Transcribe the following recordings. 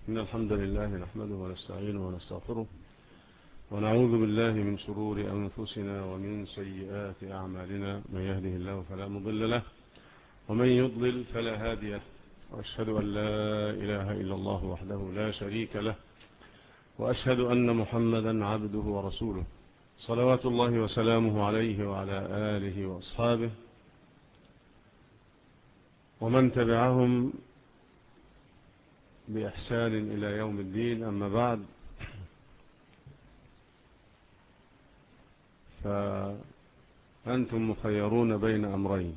إن الحمد لله نحمده ونستعينه ونستغفره ونعوذ بالله من شرور أنفسنا ومن سيئات أعمالنا من يهده الله فلا مضل له ومن يضلل فلا هادي له وأشهد أن لا إله إلا الله وحده لا شريك له وأشهد أن محمدا عبده ورسوله صلوات الله وسلامه عليه وعلى آله وأصحابه ومن تبعهم بإحسان إلى يوم الدين أما بعد فأنتم مخيرون بين أمرين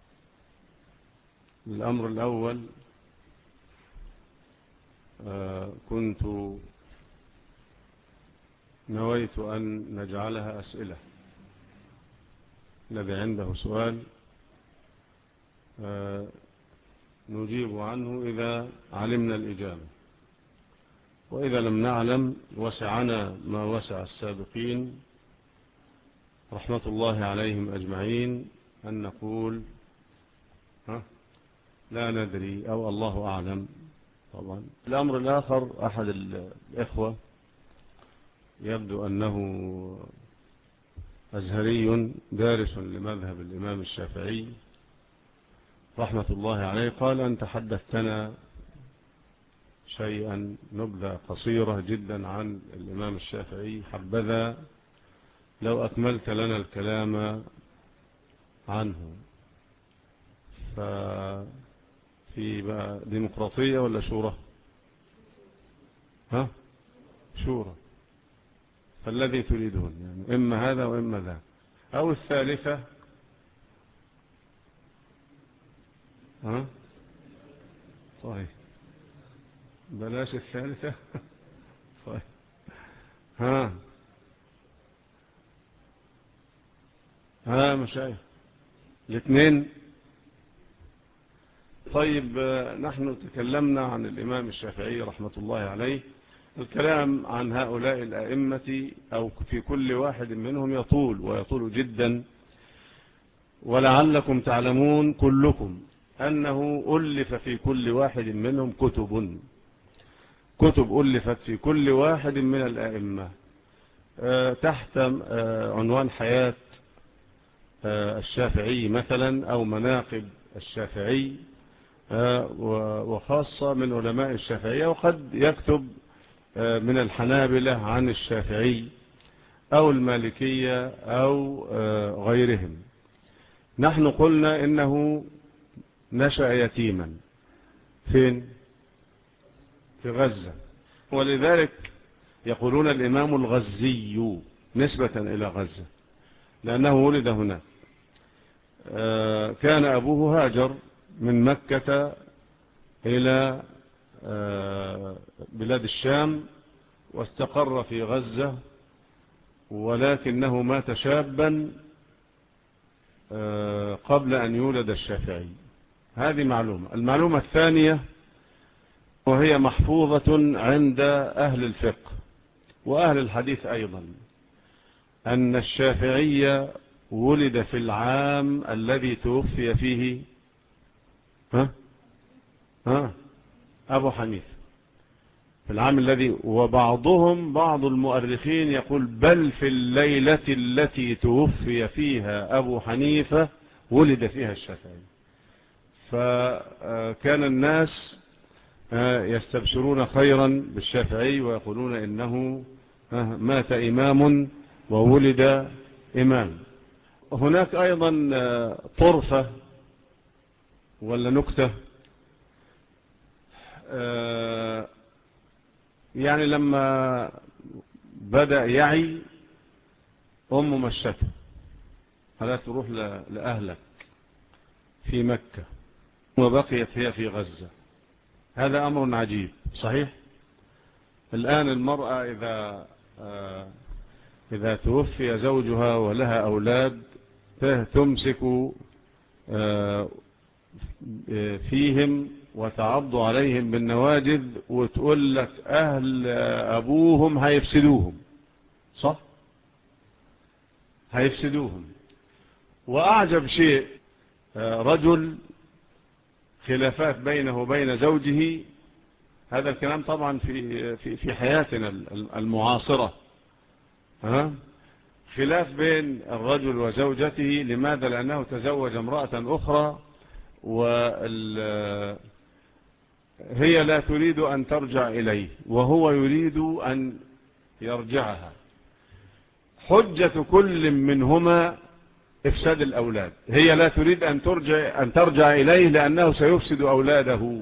الأمر الأول كنت نويت أن نجعلها أسئلة الذي عنده سؤال نجيب عنه إذا علمنا الإجابة وإذا لم نعلم وسعنا ما وسع السابقين رحمة الله عليهم أجمعين أن نقول ها لا ندري أو الله أعلم طبعا الأمر الآخر أحد الإخوة يبدو أنه أزهري دارس لمذهب الإمام الشافعي رحمة الله عليه قال أن تحدثتنا شيئا نبذة قصيرة جدا عن الإمام الشافعي حبذا لو أكملت لنا الكلام عنه ففي بقى ديمقراطية ولا شورى ها شورى فالذي تريدون يعني إما هذا وإما ذا أو الثالثة ها طيب بلاش الثالثة طيب ها ها مشايخ الاثنين طيب نحن تكلمنا عن الإمام الشافعي رحمة الله عليه الكلام عن هؤلاء الأئمة أو في كل واحد منهم يطول ويطول جدا ولعلكم تعلمون كلكم أنه ألف في كل واحد منهم كتب كتب ألفت في كل واحد من الأئمة تحت عنوان حياة الشافعي مثلا أو مناقب الشافعي وخاصة من علماء الشافعية وقد يكتب من الحنابلة عن الشافعي أو المالكية أو غيرهم نحن قلنا إنه نشأ يتيما فين في غزة ولذلك يقولون الإمام الغزي نسبة إلى غزة لأنه ولد هناك كان أبوه هاجر من مكة إلى بلاد الشام واستقر في غزة ولكنه مات شابا قبل أن يولد الشافعي هذه معلومة المعلومة الثانية وهي محفوظة عند أهل الفقه وأهل الحديث أيضا أن الشافعي ولد في العام الذي توفي فيه ها ها أبو حنيفة في العام الذي وبعضهم بعض المؤرخين يقول بل في الليلة التي توفي فيها أبو حنيفة ولد فيها الشافعي فكان الناس يستبشرون خيرا بالشافعي ويقولون إنه مات إمام وولد إمام هناك أيضا طرفة ولا نكتة يعني لما بدأ يعي أمه مشته فلا تروح لأهلك في مكة وبقيت هي في غزة هذا أمر عجيب صحيح الآن المرأة إذا إذا توفي زوجها ولها أولاد تمسك فيهم وتعض عليهم بالنواجذ وتقول لك أهل أبوهم هيفسدوهم صح هيفسدوهم وأعجب شيء رجل خلافات بينه وبين زوجه هذا الكلام طبعا في في في حياتنا المعاصرة ها خلاف بين الرجل وزوجته لماذا لأنه تزوج امرأة أخرى وهي لا تريد أن ترجع إليه وهو يريد أن يرجعها حجة كل منهما إفساد الأولاد هي لا تريد أن ترجع, أن ترجع إليه لأنه سيفسد أولاده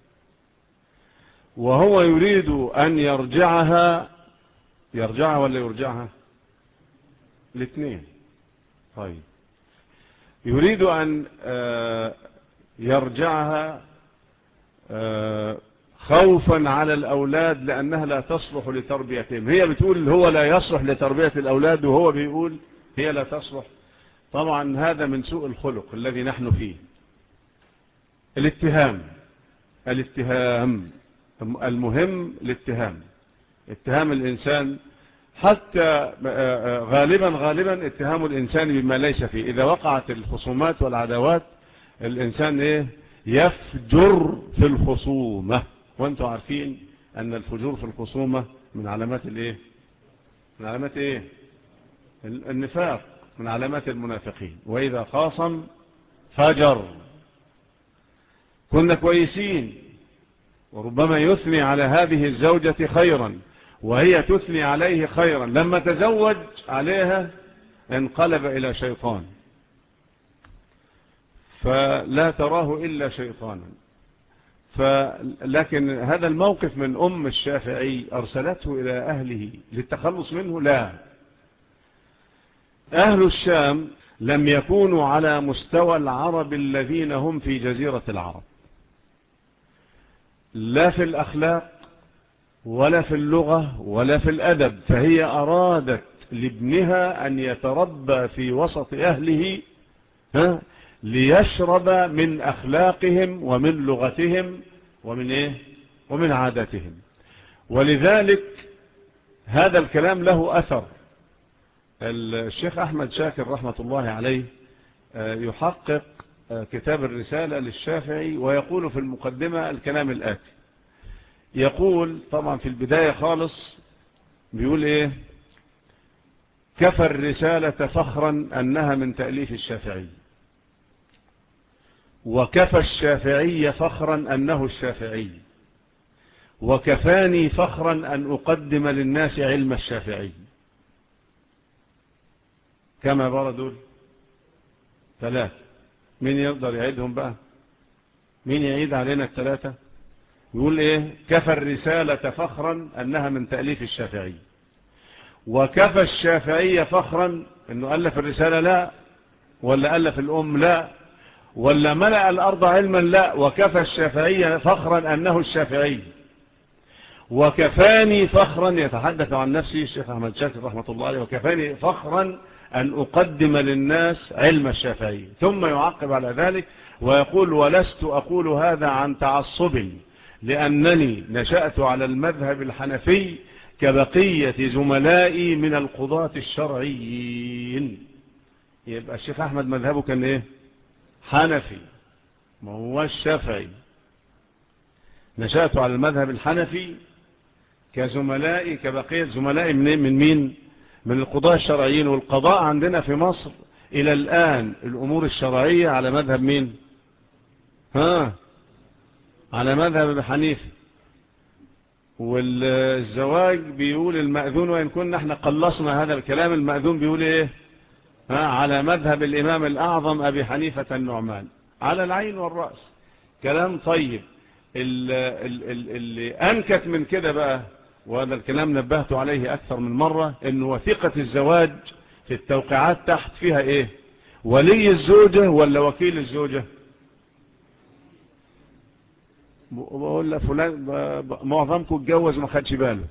وهو يريد أن يرجعها يرجعها ولا يرجعها الاثنين طيب يريد أن آه، يرجعها آه، خوفا على الأولاد لأنها لا تصلح لتربيتهم هي بتقول هو لا يصلح لتربية الأولاد وهو بيقول هي لا تصلح طبعا هذا من سوء الخلق الذي نحن فيه الاتهام الاتهام المهم الاتهام اتهام الإنسان حتى غالبا غالبا اتهام الإنسان بما ليس فيه إذا وقعت الخصومات والعداوات الإنسان إيه يفجر في الخصومة وانتم عارفين أن الفجور في الخصومة من علامات الإيه من علامات إيه النفاق من علامات المنافقين وإذا خاصم فجر كنا كويسين وربما يثني على هذه الزوجة خيرا وهي تثني عليه خيرا لما تزوج عليها انقلب إلى شيطان فلا تراه إلا شيطانا لكن هذا الموقف من أم الشافعي أرسلته إلى أهله للتخلص منه لا أهل الشام لم يكونوا على مستوى العرب الذين هم في جزيرة العرب لا في الأخلاق ولا في اللغة ولا في الأدب فهي أرادت لابنها أن يتربى في وسط أهله ها ليشرب من أخلاقهم ومن لغتهم ومن إيه ومن عاداتهم ولذلك هذا الكلام له أثر الشيخ أحمد شاكر رحمة الله عليه آه، يحقق آه، كتاب الرسالة للشافعي ويقول في المقدمة الكلام الآتي يقول طبعا في البداية خالص بيقول ايه كفى الرسالة فخرا أنها من تأليف الشافعي وكفى الشافعي فخرا أنه الشافعي وكفاني فخرا أن أقدم للناس علم الشافعي كما بردوا ثلاث مين يقدر يعيدهم بقى مين يعيد علينا الثلاثة يقول ايه كفى الرسالة فخرا انها من تأليف الشافعي وكفى الشافعية فخرا انه ألف الرسالة لا ولا ألف الأم لا ولا ملأ الأرض علما لا وكفى الشافعية فخرا أنه الشافعي وكفاني فخرا يتحدث عن نفسي الشيخ أحمد شاكر رحمة الله عليه وكفاني فخرا أن أقدم للناس علم الشافعي ثم يعقب على ذلك ويقول ولست أقول هذا عن تعصب لأنني نشأت على المذهب الحنفي كبقية زملائي من القضاة الشرعيين يبقى الشيخ أحمد مذهبه كان إيه حنفي ما هو الشافعي نشأت على المذهب الحنفي كزملائي كبقية زملائي من, من مين من القضاء الشرعيين والقضاء عندنا في مصر إلى الآن الأمور الشرعية على مذهب مين ها على مذهب ابي حنيفه والزواج بيقول المأذون وإن كنا احنا قلصنا هذا الكلام المأذون بيقول ايه ها على مذهب الإمام الأعظم أبي حنيفة النعمان على العين والرأس كلام طيب اللي أنكت من كده بقى وهذا الكلام نبهت عليه أكثر من مرة إنه وثيقة الزواج في التوقيعات تحت فيها إيه ولي الزوجة ولا وكيل الزوجة بقول لفلان معظمكم اتجوز وما خدش باله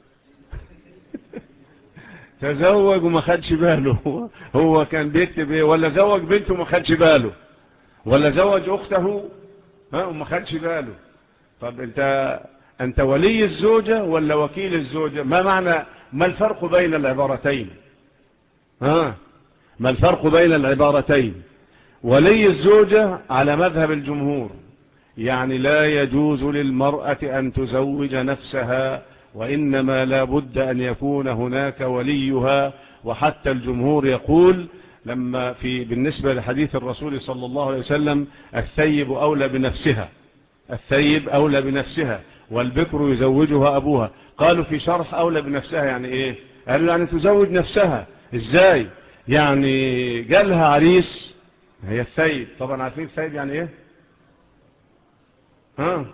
تزوج وما خدش باله هو كان بيكتب ايه ولا زوج بنته وما خدش باله ولا زوج اخته ها وما خدش باله طب انت انت ولي الزوجة ولا وكيل الزوجة ما معنى ما الفرق بين العبارتين ها ما الفرق بين العبارتين ولي الزوجة على مذهب الجمهور يعني لا يجوز للمرأة أن تزوج نفسها وإنما لا بد أن يكون هناك وليها وحتى الجمهور يقول لما في بالنسبة لحديث الرسول صلى الله عليه وسلم الثيب أولى بنفسها الثيب أولى بنفسها والبكر يزوجها أبوها قالوا في شرح أولى بنفسها يعني إيه قالوا يعني تزوج نفسها إزاي يعني جالها عريس هي الثيب طبعا عارفين الثيب يعني إيه ها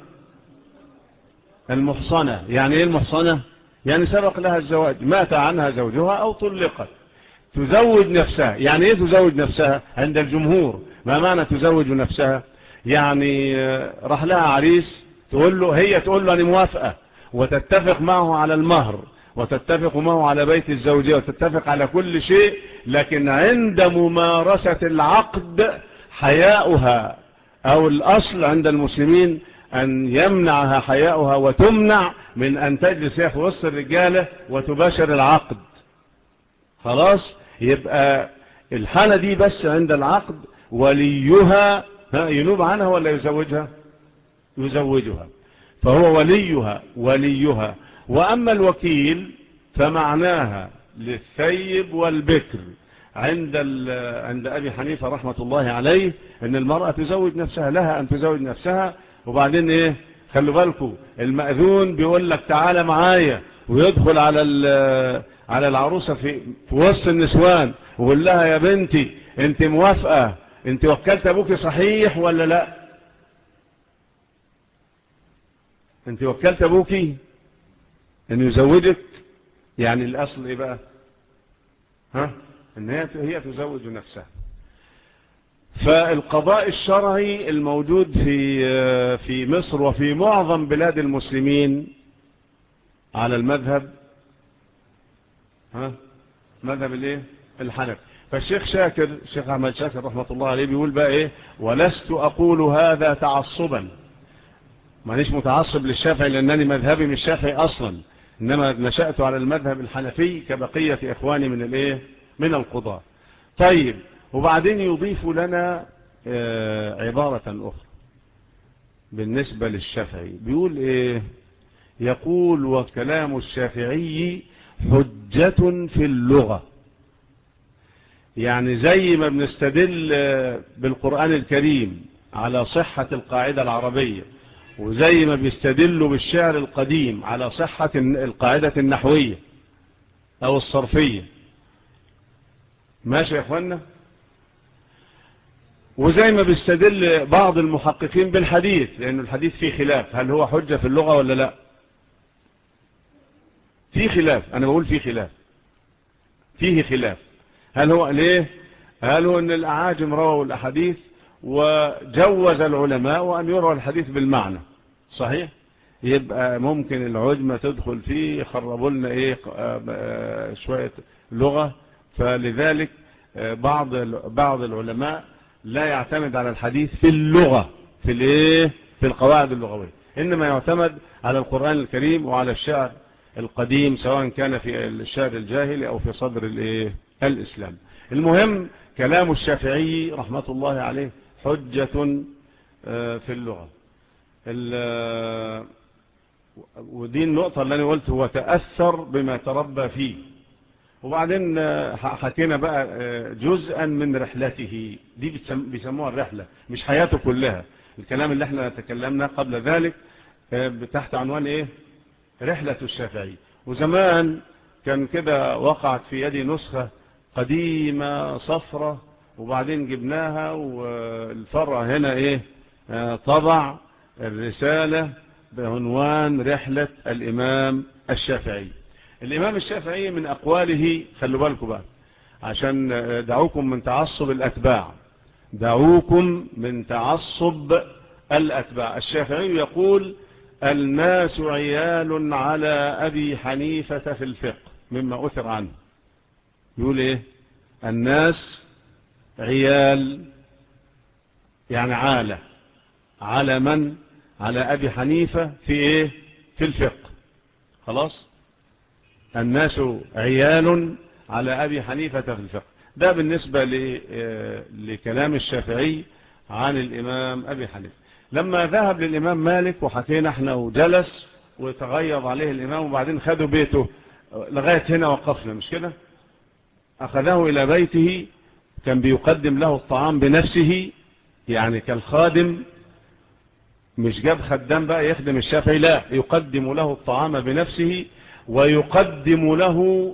المحصنة يعني إيه المحصنة يعني سبق لها الزواج مات عنها زوجها أو طلقت تزوج نفسها يعني ايه تزوج نفسها عند الجمهور ما معنى تزوج نفسها يعني راح لها عريس تقول له هي تقول له انا موافقة وتتفق معه على المهر وتتفق معه على بيت الزوجية وتتفق على كل شيء لكن عند ممارسة العقد حياؤها او الاصل عند المسلمين ان يمنعها حياؤها وتمنع من ان تجلس هي في وسط الرجالة وتباشر العقد خلاص يبقى الحالة دي بس عند العقد وليها ينوب عنها ولا يزوجها يزوجها فهو وليها وليها وأما الوكيل فمعناها للثيب والبكر عند عند أبي حنيفة رحمة الله عليه أن المرأة تزوج نفسها لها أن تزوج نفسها وبعدين إيه خلوا بالكم المأذون بيقول لك تعالى معايا ويدخل على على العروسة في, في وسط النسوان وقول لها يا بنتي انت موافقة انت وكلت ابوك صحيح ولا لا انت وكلت ابوك ان يزوجك يعني الاصل ايه بقى ها ان هي هي تزوج نفسها فالقضاء الشرعي الموجود في في مصر وفي معظم بلاد المسلمين على المذهب ها مذهب الايه الحنفي فالشيخ شاكر الشيخ احمد شاكر رحمة الله عليه بيقول بقى ايه ولست اقول هذا تعصبا مانيش متعصب للشافعي لانني مذهبي من الشافعي اصلا انما نشأت على المذهب الحنفي كبقية اخواني من الايه من القضاء طيب وبعدين يضيف لنا عبارة اخرى بالنسبة للشافعي بيقول ايه يقول وكلام الشافعي حجة في اللغة يعني زي ما بنستدل بالقرآن الكريم على صحة القاعدة العربية وزي ما بيستدلوا بالشعر القديم على صحة القاعدة النحوية أو الصرفية ماشي يا أخوانا وزي ما بيستدل بعض المحققين بالحديث لأن الحديث فيه خلاف هل هو حجة في اللغة ولا لا في خلاف أنا بقول في خلاف فيه خلاف هل هو ليه هل هو أن الأعاجم رووا الأحاديث وجوز العلماء أن يروا الحديث بالمعنى صحيح يبقى ممكن العجمة تدخل فيه يخربوا لنا إيه شوية لغة فلذلك بعض بعض العلماء لا يعتمد على الحديث في اللغة في الايه في القواعد اللغوية إنما يعتمد على القرآن الكريم وعلى الشعر القديم سواء كان في الشعر الجاهلي أو في صدر الايه الإسلام المهم كلام الشافعي رحمة الله عليه حجة في اللغة ودي النقطة اللي أنا قلت هو تأثر بما تربى فيه وبعدين حكينا بقى جزءا من رحلته دي بيسموها الرحلة مش حياته كلها الكلام اللي احنا تكلمنا قبل ذلك تحت عنوان ايه رحلة الشافعي وزمان كان كده وقعت في يدي نسخة قديمة صفرة وبعدين جبناها والفرع هنا ايه طبع الرسالة بعنوان رحلة الامام الشافعي الامام الشافعي من اقواله خلوا بالكم بقى عشان دعوكم من تعصب الاتباع دعوكم من تعصب الاتباع الشافعي يقول الناس عيال على ابي حنيفة في الفقه مما اثر عنه يقول ايه الناس عيال يعني عالة على من على ابي حنيفة في ايه في الفقه خلاص الناس عيال على ابي حنيفة في الفقه ده بالنسبة لكلام الشافعي عن الامام ابي حنيفة لما ذهب للإمام مالك وحكينا احنا وجلس وتغيظ عليه الإمام وبعدين خدوا بيته لغاية هنا وقفنا مش كده أخذه إلى بيته كان بيقدم له الطعام بنفسه يعني كالخادم مش جاب خدام بقى يخدم الشافعي لا يقدم له الطعام بنفسه ويقدم له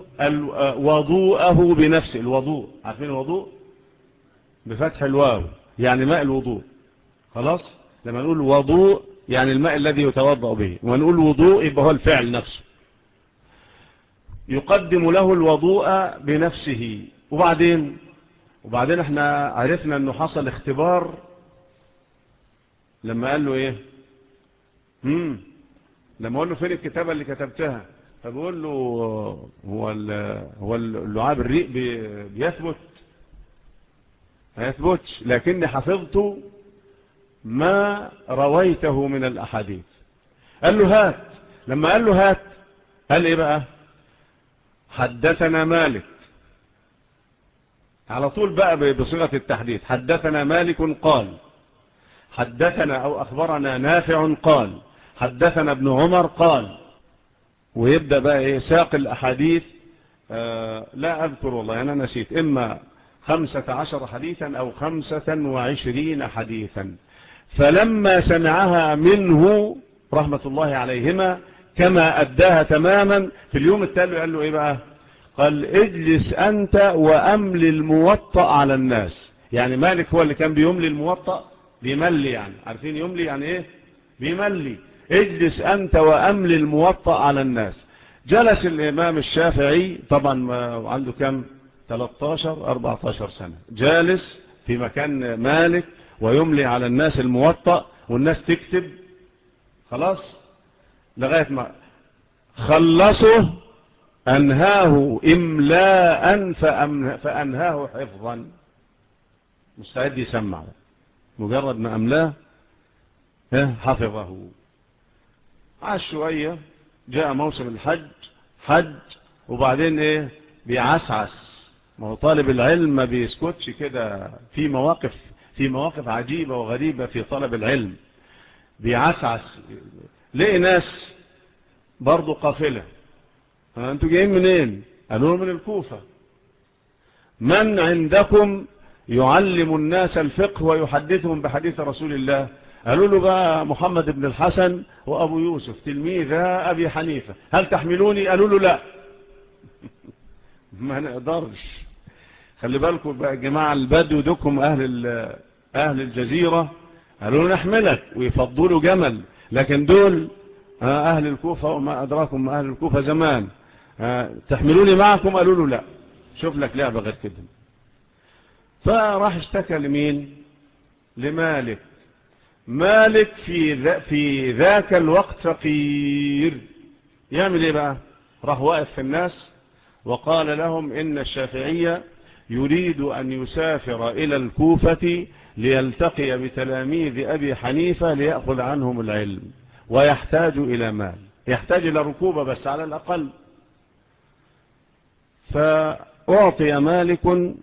وضوءه بنفسه الوضوء عارفين الوضوء بفتح الواو يعني ماء الوضوء خلاص لما نقول وضوء يعني الماء الذي يتوضأ به ونقول وضوء يبقى هو الفعل نفسه يقدم له الوضوء بنفسه وبعدين وبعدين احنا عرفنا انه حصل اختبار لما قال له ايه مم. لما قال له فين الكتابة اللي كتبتها فبقول له هو هو اللعاب الريق بيثبت ما يثبتش لكني حفظت ما رويته من الأحاديث قال له هات لما قال له هات قال ايه بقى حدثنا مالك على طول بقى بصيغة التحديث حدثنا مالك قال حدثنا أو أخبرنا نافع قال حدثنا ابن عمر قال ويبدأ بقى إيه ساق الأحاديث آه لا أذكر والله أنا نسيت إما خمسة عشر حديثا أو خمسة وعشرين حديثا فلما سمعها منه رحمة الله عليهما كما أداها تماما في اليوم التالي قال له إيه بقى قال اجلس أنت وأملي الموطأ على الناس يعني مالك هو اللي كان بيملي الموطأ بيملي يعني عارفين يملي يعني ايه بيملي اجلس أنت وأملي الموطأ على الناس جلس الإمام الشافعي طبعا عنده كم 13 14 سنة جالس في مكان مالك ويملي على الناس الموطأ والناس تكتب خلاص لغاية ما خلصه أنهاه إملاء فأنهاه حفظا مستعد يسمع مجرد ما أملاه حفظه عاش شوية جاء موسم الحج حج وبعدين ايه بيعسعس ما هو طالب العلم ما بيسكتش كده في مواقف في مواقف عجيبة وغريبة في طلب العلم بيعسعس ليه ناس برضو قافلة انتوا جايين منين قالوا من الكوفة من عندكم يعلم الناس الفقه ويحدثهم بحديث رسول الله قالوا له بقى محمد بن الحسن وأبو يوسف تلميذ أبي حنيفة هل تحملوني قالوا له لا ما نقدرش خلي بالكم بقى جماعة البدو دكم أهل, أهل الجزيرة قالوا له نحملك ويفضلوا جمل لكن دول أهل الكوفة وما أدراكم أهل الكوفة زمان تحملوني معكم قالوا له لا شوف لك لعبة غير كده فراح اشتكى لمين لمالك مالك في, ذا في ذاك الوقت فقير يعمل ايه بقى راح واقف في الناس وقال لهم ان الشافعية يريد ان يسافر الى الكوفة ليلتقي بتلاميذ ابي حنيفة ليأخذ عنهم العلم ويحتاج الى مال يحتاج الى ركوبة بس على الاقل فأعطي مالك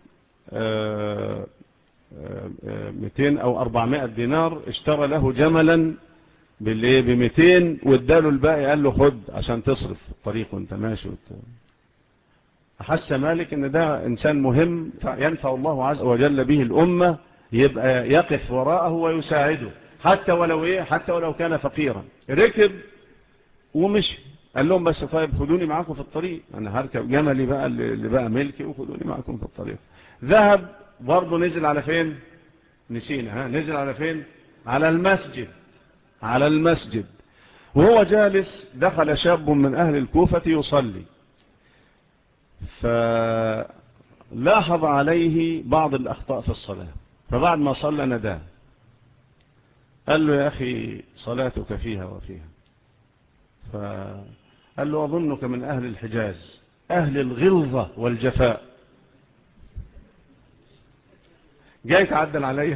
200 أو 400 دينار اشترى له جملا بالايه ب 200 واداله الباقي قال له خد عشان تصرف الطريق وانت ماشي وت... أحس مالك ان ده إنسان مهم ينفع الله عز وجل به الأمة يبقى يقف وراءه ويساعده حتى ولو إيه حتى ولو كان فقيرا ركب ومشي قال لهم بس طيب خدوني معاكم في الطريق أنا هركب جملي بقى اللي بقى ملكي وخدوني معاكم في الطريق ذهب برضه نزل على فين نسينا ها نزل على فين على المسجد على المسجد وهو جالس دخل شاب من أهل الكوفة يصلي فلاحظ عليه بعض الأخطاء في الصلاة فبعد ما صلى نداه قال له يا أخي صلاتك فيها وفيها فقال له أظنك من أهل الحجاز أهل الغلظة والجفاء جاي تعدل علي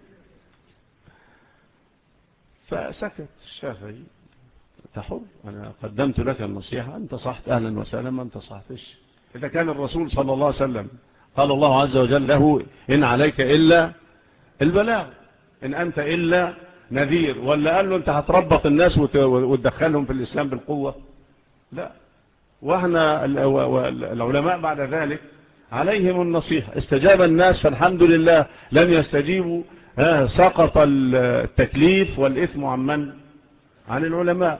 فسكت الشافعي تحر أنا قدمت لك النصيحة أنت صحت أهلا وسهلا ما انت صحتش إذا كان الرسول صلى الله عليه وسلم قال الله عز وجل له إن عليك إلا البلاغ إن أنت إلا نذير ولا قال له انت هتربط الناس وتدخلهم في الإسلام بالقوة لا واحنا العلماء بعد ذلك عليهم النصيحة استجاب الناس فالحمد لله لم يستجيبوا سقط التكليف والإثم عن من عن العلماء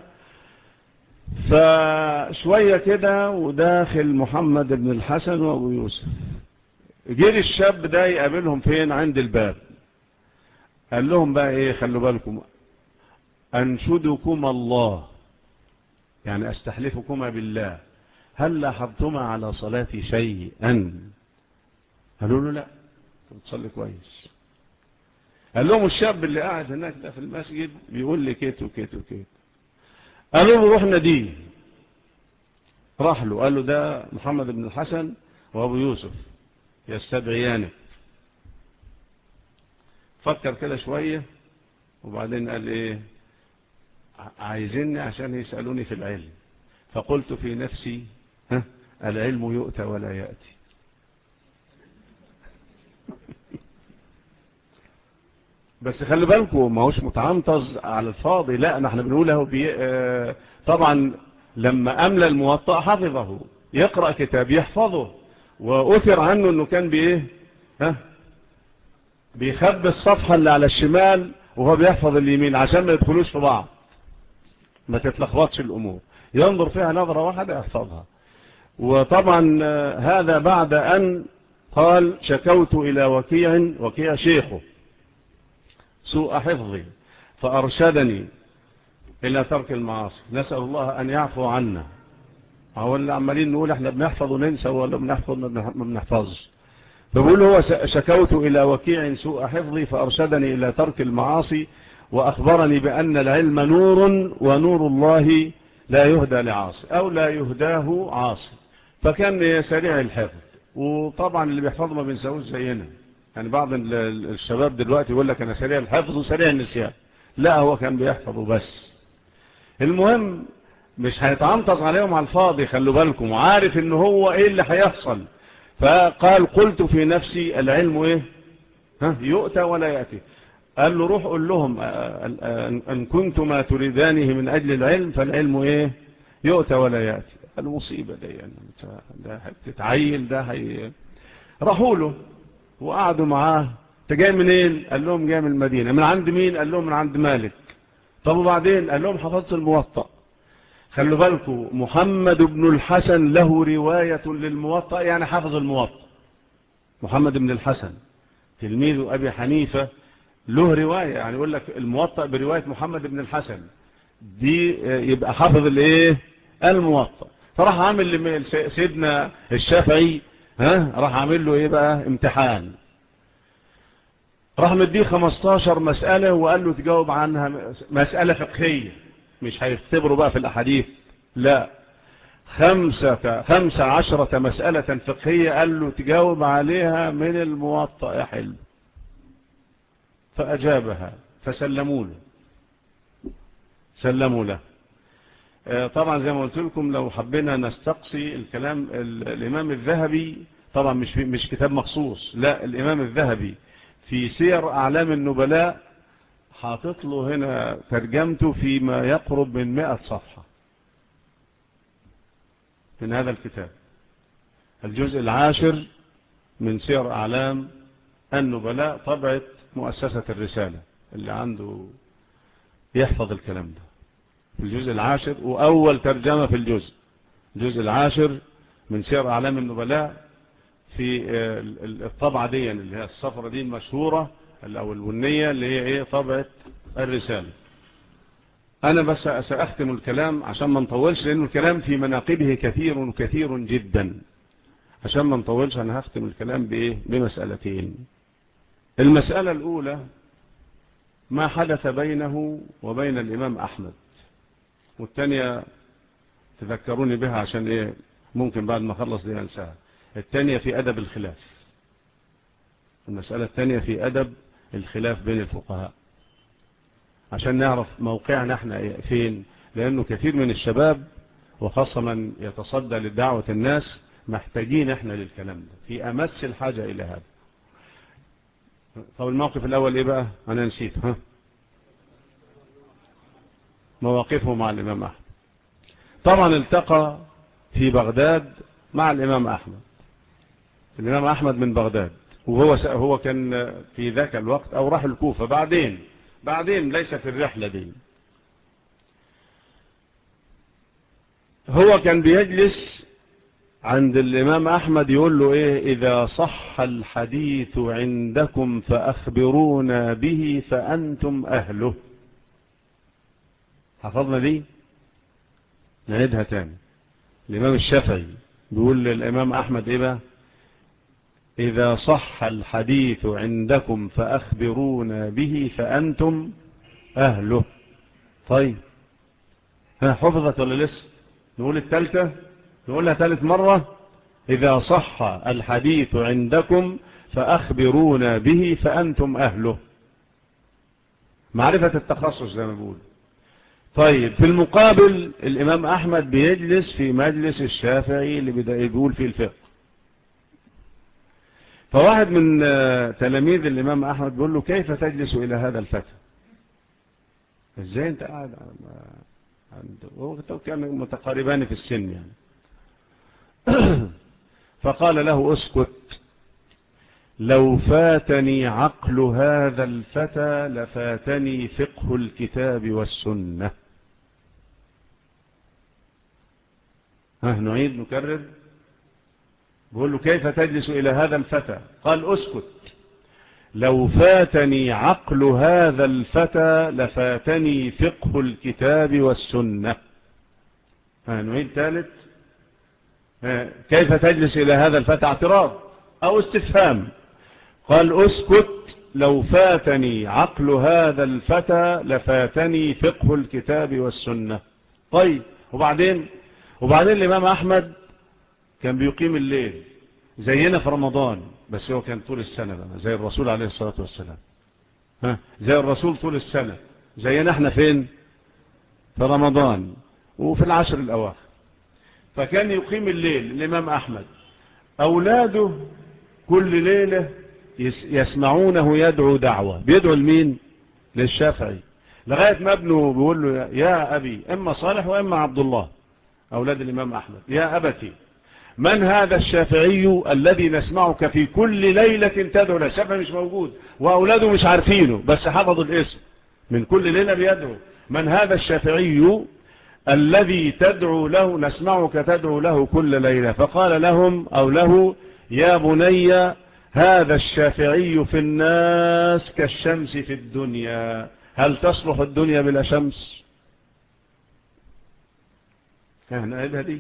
فشوية كده وداخل محمد بن الحسن وابو يوسف جير الشاب ده يقابلهم فين عند الباب قال لهم بقى ايه خلوا بالكم انشدكم الله يعني استحلفكما بالله هل لاحظتما على صلاتي شيئا قالوا له لا بتصلي كويس قال لهم الشاب اللي قاعد هناك ده في المسجد بيقول لي كيت وكيت وكيت قالوا له روح نديه راح له قال له ده محمد بن الحسن وابو يوسف يستدعيانك فكر كده شوية وبعدين قال ايه عايزيني عشان يسألوني في العلم فقلت في نفسي ها العلم يؤتى ولا يأتي بس خلي بالكم ما هوش متعنطز على الفاضي لا نحن بنقوله بي... آه طبعا لما أملى الموطأ حفظه يقرأ كتاب يحفظه وأثر عنه أنه كان بإيه ها بيخبي الصفحة اللي على الشمال وهو بيحفظ اليمين عشان ما يدخلوش في بعض ما تتلخبطش الأمور ينظر فيها نظرة واحدة يحفظها وطبعا هذا بعد أن قال شكوت إلى وكيع وكيع شيخه سوء حفظي فأرشدني إلى ترك المعاصي نسأل الله أن يعفو عنا هو اللي عمالين نقول احنا بنحفظ وننسى ولا بنحفظ ما بنحفظش فبقول هو شكوت إلى وكيع سوء حفظي فأرشدني إلى ترك المعاصي وأخبرني بأن العلم نور ونور الله لا يهدى لعاصي أو لا يهداه عاصي فكان سريع الحفظ وطبعا اللي بيحفظ ما بنساوش زينا يعني بعض الشباب دلوقتي يقول لك أنا سريع الحفظ وسريع النسيان لا هو كان بيحفظ بس المهم مش هيتعنطز عليهم على الفاضي خلوا بالكم وعارف ان هو ايه اللي هيحصل فقال قلت في نفسي العلم ايه ها يؤتى ولا يأتي قال له روح قل لهم ان كنتما تريدانه من اجل العلم فالعلم ايه يؤتى ولا يأتي المصيبة دي يعني ده تتعيل ده هي راحوا له وقعدوا معاه انت جاي منين قال لهم جاي من المدينة من عند مين قال لهم من عند مالك طب وبعدين قال لهم حفظت الموطأ خلوا بالكم محمد بن الحسن له رواية للموطأ يعني حفظ الموطأ محمد بن الحسن تلميذ أبي حنيفة له رواية يعني يقول لك الموطأ برواية محمد بن الحسن دي يبقى حفظ الايه الموطأ فراح عامل سيدنا الشافعي ها راح عامل له ايه بقى امتحان راح مديه 15 مسألة وقال له تجاوب عنها مسألة فقهية مش هيختبروا بقى في الأحاديث لا خمسة, خمسة عشرة مسألة فقهية قال له تجاوب عليها من الموطأ يا حلو فأجابها فسلموا له سلموا له طبعا زي ما قلت لكم لو حبينا نستقصي الكلام الإمام الذهبي طبعا مش, مش كتاب مخصوص لا الإمام الذهبي في سير أعلام النبلاء حاطط له هنا ترجمته فيما يقرب من مئة صفحة من هذا الكتاب الجزء العاشر من سير أعلام النبلاء طبعت مؤسسة الرسالة اللي عنده يحفظ الكلام ده في الجزء العاشر وأول ترجمة في الجزء الجزء العاشر من سير أعلام النبلاء في الطبعة دي اللي هي الصفرة دي المشهورة أو البنية اللي هي إيه طبعة الرسالة أنا بس سأختم الكلام عشان ما نطولش لأنه الكلام في مناقبه كثير كثير جدا عشان ما نطولش أنا هختم الكلام بإيه بمسألتين المسألة الأولى ما حدث بينه وبين الإمام أحمد والثانية تذكروني بها عشان إيه ممكن بعد ما خلص دي أنساها الثانية في أدب الخلاف المسألة الثانية في أدب الخلاف بين الفقهاء عشان نعرف موقعنا احنا فين لأنه كثير من الشباب وخاصة من يتصدى لدعوة الناس محتاجين احنا للكلام ده في أمس الحاجة إلى هذا طب الموقف الأول إيه بقى أنا نسيت ها مواقفه مع الإمام أحمد طبعا التقى في بغداد مع الإمام أحمد الإمام أحمد من بغداد وهو هو كان في ذاك الوقت أو راح الكوفة بعدين بعدين ليس في الرحلة دي هو كان بيجلس عند الإمام أحمد يقول له إيه إذا صح الحديث عندكم فأخبرونا به فأنتم أهله حفظنا دي نعيدها تاني الإمام الشافعي بيقول للإمام أحمد إيه بقى إذا صح الحديث عندكم فأخبرونا به فأنتم أهله طيب ها حفظت ولا لسه نقول الثالثة نقولها ثالث مرة إذا صح الحديث عندكم فأخبرونا به فأنتم أهله معرفة التخصص زي ما بقول طيب في المقابل الإمام أحمد بيجلس في مجلس الشافعي اللي بيقول فيه الفقه فواحد من تلاميذ الإمام أحمد بيقول له كيف تجلس إلى هذا الفتى ازاي انت قاعد عند كانوا متقاربان في السن يعني فقال له اسكت لو فاتني عقل هذا الفتى لفاتني فقه الكتاب والسنة ها نعيد نكرر بقول له كيف تجلس إلى هذا الفتى قال اسكت لو فاتني عقل هذا الفتى لفاتني فقه الكتاب والسنة ها نعيد ثالث كيف تجلس إلى هذا الفتى اعتراض أو استفهام قال اسكت لو فاتني عقل هذا الفتى لفاتني فقه الكتاب والسنة طيب وبعدين وبعدين الإمام أحمد كان بيقيم الليل زينا في رمضان بس هو كان طول السنة بقى زي الرسول عليه الصلاة والسلام ها زي الرسول طول السنة زينا احنا فين في رمضان وفي العشر الأواخر فكان يقيم الليل الإمام أحمد أولاده كل ليلة يسمعونه يدعو دعوة بيدعو لمين للشافعي لغاية ما ابنه بيقول له يا أبي إما صالح وإما عبد الله أولاد الإمام أحمد يا أبتي من هذا الشافعي الذي نسمعك في كل ليلة تدعو له الشافعي مش موجود وأولاده مش عارفينه بس حفظوا الاسم من كل ليلة بيدعو من هذا الشافعي الذي تدعو له نسمعك تدعو له كل ليلة فقال لهم أو له يا بني هذا الشافعي في الناس كالشمس في الدنيا هل تصلح الدنيا بلا شمس نعيدها دي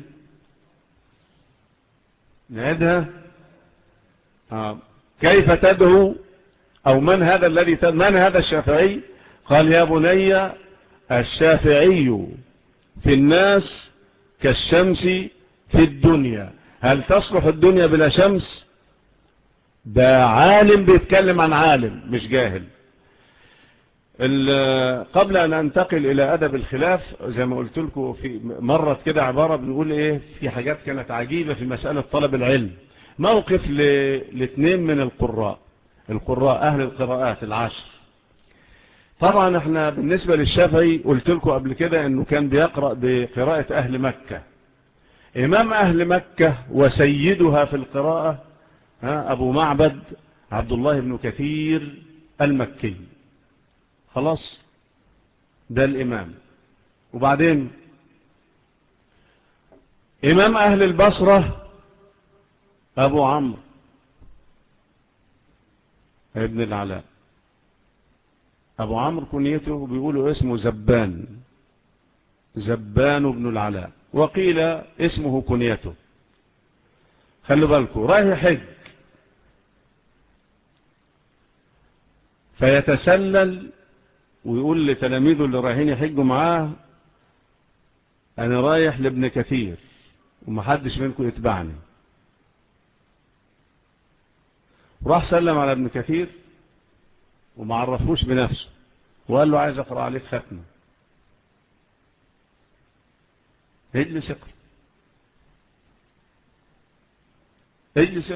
نعيدها آه. كيف تدعو أو من هذا الذي تدعو من هذا الشافعي قال يا بني الشافعي في الناس كالشمس في الدنيا هل تصلح الدنيا بلا شمس ده عالم بيتكلم عن عالم مش جاهل قبل أن أنتقل إلى أدب الخلاف زي ما قلت لكم في مرة كده عبارة بنقول إيه في حاجات كانت عجيبة في مسألة طلب العلم موقف لاثنين من القراء القراء أهل القراءات العشر طبعا احنا بالنسبة للشافعي قلت لكم قبل كده انه كان بيقرأ بقراءة اهل مكة امام اهل مكة وسيدها في القراءة ابو معبد عبد الله بن كثير المكي خلاص ده الامام وبعدين امام اهل البصرة ابو عمرو ابن العلاء أبو عمرو كنيته بيقولوا اسمه زبان زبان بن العلاء وقيل اسمه كنيته خلوا بالكم رايح حج فيتسلل ويقول لتلاميذه اللي رايحين يحجوا معاه أنا رايح لابن كثير ومحدش منكم يتبعني راح سلم على ابن كثير وما عرفوش بنفسه وقال له عايز اقرأ عليك ختمة اجلس اقرأ اجلس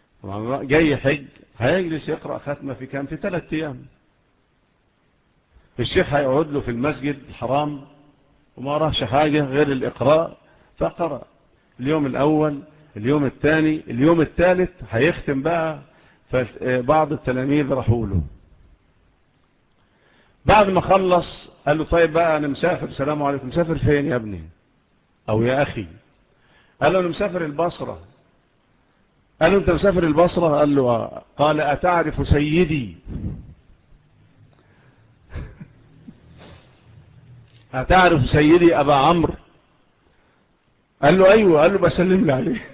اقرأ جاي حج هيجلس يقرأ ختمة في كام في ثلاث ايام الشيخ هيقعد له في المسجد الحرام وما راهش حاجة غير الإقراء فقرأ اليوم الأول اليوم الثاني اليوم الثالث هيختم بقى فبعض التلاميذ راحوا له بعد ما خلص قال له طيب بقى أنا مسافر السلام عليكم مسافر فين يا ابني أو يا أخي قال له أنا مسافر البصرة قال له أنت مسافر البصرة قال له قال أتعرف سيدي أتعرف سيدي أبا عمرو قال له أيوة قال له بسلم لي عليه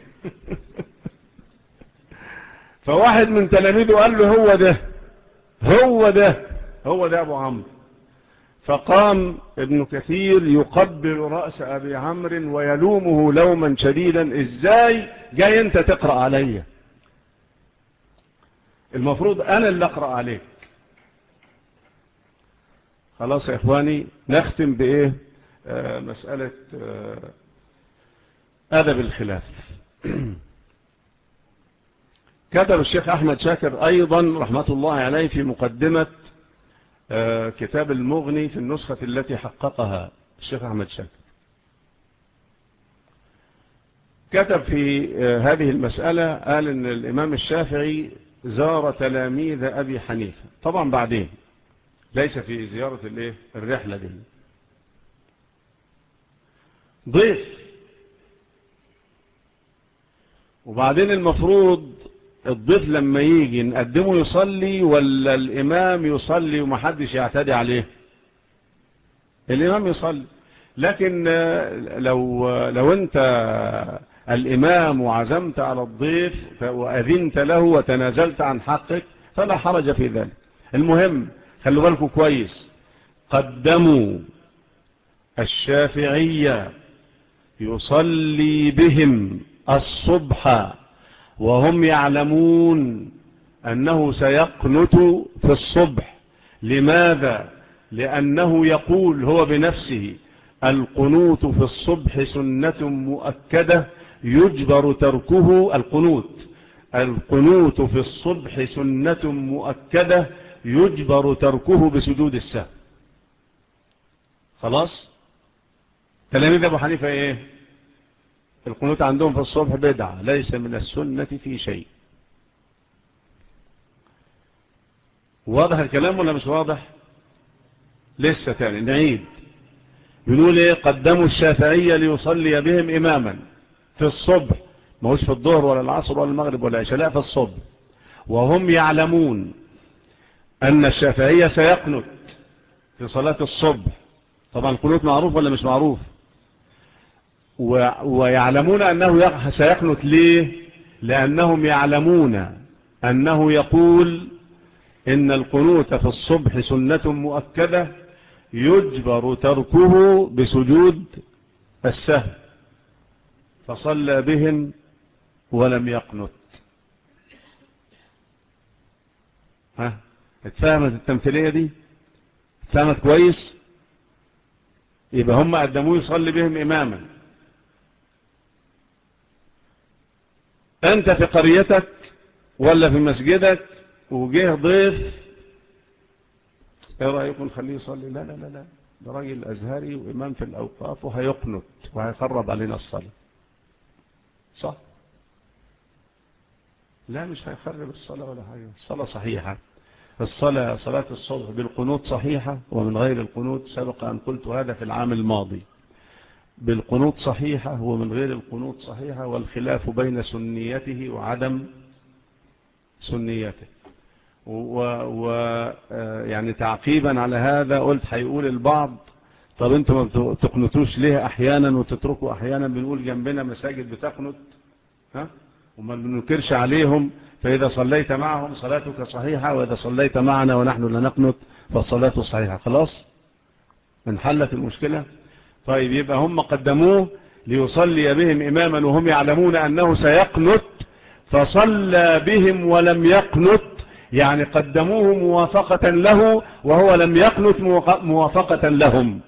فواحد من تلاميذه قال له هو ده هو ده هو ده أبو عمرو فقام ابن كثير يقبل رأس أبي عمرو ويلومه لوما شديدا ازاي جاي انت تقرأ علي المفروض انا اللي اقرأ عليك خلاص يا اخواني نختم بايه آه مسألة آه ادب الخلاف كتب الشيخ احمد شاكر ايضا رحمة الله عليه في مقدمة آه كتاب المغني في النسخة التي حققها الشيخ احمد شاكر كتب في آه هذه المسألة قال ان الامام الشافعي زار تلاميذ ابي حنيفة طبعا بعدين ليس في زيارة الايه الرحلة دي ضيف وبعدين المفروض الضيف لما يجي نقدمه يصلي ولا الامام يصلي ومحدش يعتدي عليه الامام يصلي لكن لو لو انت الامام وعزمت على الضيف واذنت له وتنازلت عن حقك فلا حرج في ذلك المهم خلوا بالكم كويس قدموا الشافعية يصلي بهم الصبح وهم يعلمون أنه سيقنت في الصبح لماذا؟ لأنه يقول هو بنفسه القنوت في الصبح سنة مؤكدة يجبر تركه القنوت القنوت في الصبح سنة مؤكدة يجبر تركه بسجود السهو خلاص تلاميذ ابو حنيفه ايه القنوت عندهم في الصبح بدعه ليس من السنه في شيء واضح الكلام ولا مش واضح لسه تاني نعيد بنقول ايه قدموا الشافعيه ليصلي بهم اماما في الصبح ما هوش في الظهر ولا العصر ولا المغرب ولا العشاء لا في الصبح وهم يعلمون أن الشافعية سيقنت في صلاة الصبح طبعا القنوت معروف ولا مش معروف و... ويعلمون أنه سيقنت ليه لأنهم يعلمون أنه يقول إن القنوت في الصبح سنة مؤكدة يجبر تركه بسجود السهل فصلى بهم ولم يقنت ها اتفهمت التمثيلية دي اتفهمت كويس يبقى هم قدموه يصلي بهم اماما انت في قريتك ولا في مسجدك وجه ضيف ايه رأيكم نخليه يصلي لا لا لا لا ده راجل ازهري وامام في الاوقاف وهيقنط وهيخرب علينا الصلاة صح لا مش هيخرب الصلاة ولا حاجة الصلاة صحيحة الصلاة صلاة الصبح بالقنوت صحيحة ومن غير القنوت سبق أن قلت هذا في العام الماضي بالقنوت صحيحة ومن غير القنوت صحيحة والخلاف بين سنيته وعدم سنيته و يعني تعقيبا على هذا قلت هيقول البعض طب انتم ما تقنطوش ليه احيانا وتتركوا احيانا بنقول جنبنا مساجد بتقنط ها وما بننكرش عليهم فإذا صليت معهم صلاتك صحيحة وإذا صليت معنا ونحن لا نقنط فالصلاة صحيحة خلاص انحلت المشكلة طيب يبقى هم قدموه ليصلي بهم إماما وهم يعلمون أنه سيقنط فصلى بهم ولم يقنط يعني قدموه موافقة له وهو لم يقنط موافقة لهم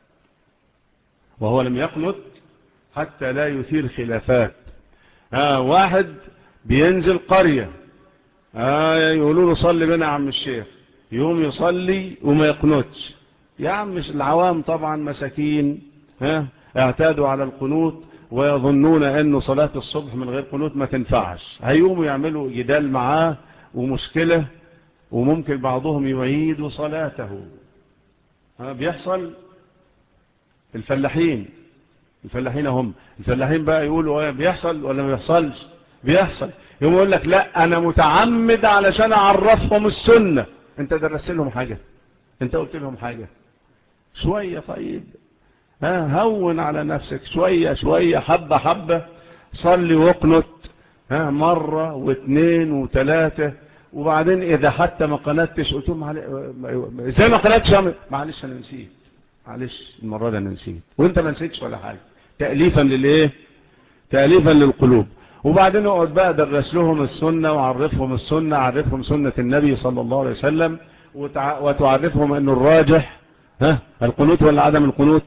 وهو لم يقنط حتى لا يثير خلافات آه واحد بينزل قرية آه يقولوا له صلي بنا عم الشيخ يوم يصلي وما يقنطش يا عم العوام طبعا مساكين ها اعتادوا على القنوت ويظنون انه صلاة الصبح من غير قنوت ما تنفعش هيقوموا يعملوا جدال معاه ومشكلة وممكن بعضهم يعيد صلاته ها بيحصل الفلاحين الفلاحين هم الفلاحين بقى يقولوا بيحصل ولا ما بيحصلش بيحصل يوم يقول لك لا انا متعمد علشان اعرفهم السنة انت درست لهم حاجة انت قلت لهم حاجة شوية طيب ها هون على نفسك شوية شوية حبة حبة صلي وقنط ها مرة واثنين وثلاثة وبعدين اذا حتى ما قناتش قلت لهم ازاي ما قناتش معلش انا نسيت معلش المرة دي انا نسيت وانت ما نسيتش ولا حاجة تأليفا للايه تأليفا للقلوب وبعدين اقعد بقى درس لهم السنة وعرفهم السنة عرفهم سنة النبي صلى الله عليه وسلم وتعرفهم انه الراجح ها القنوت ولا عدم القنوت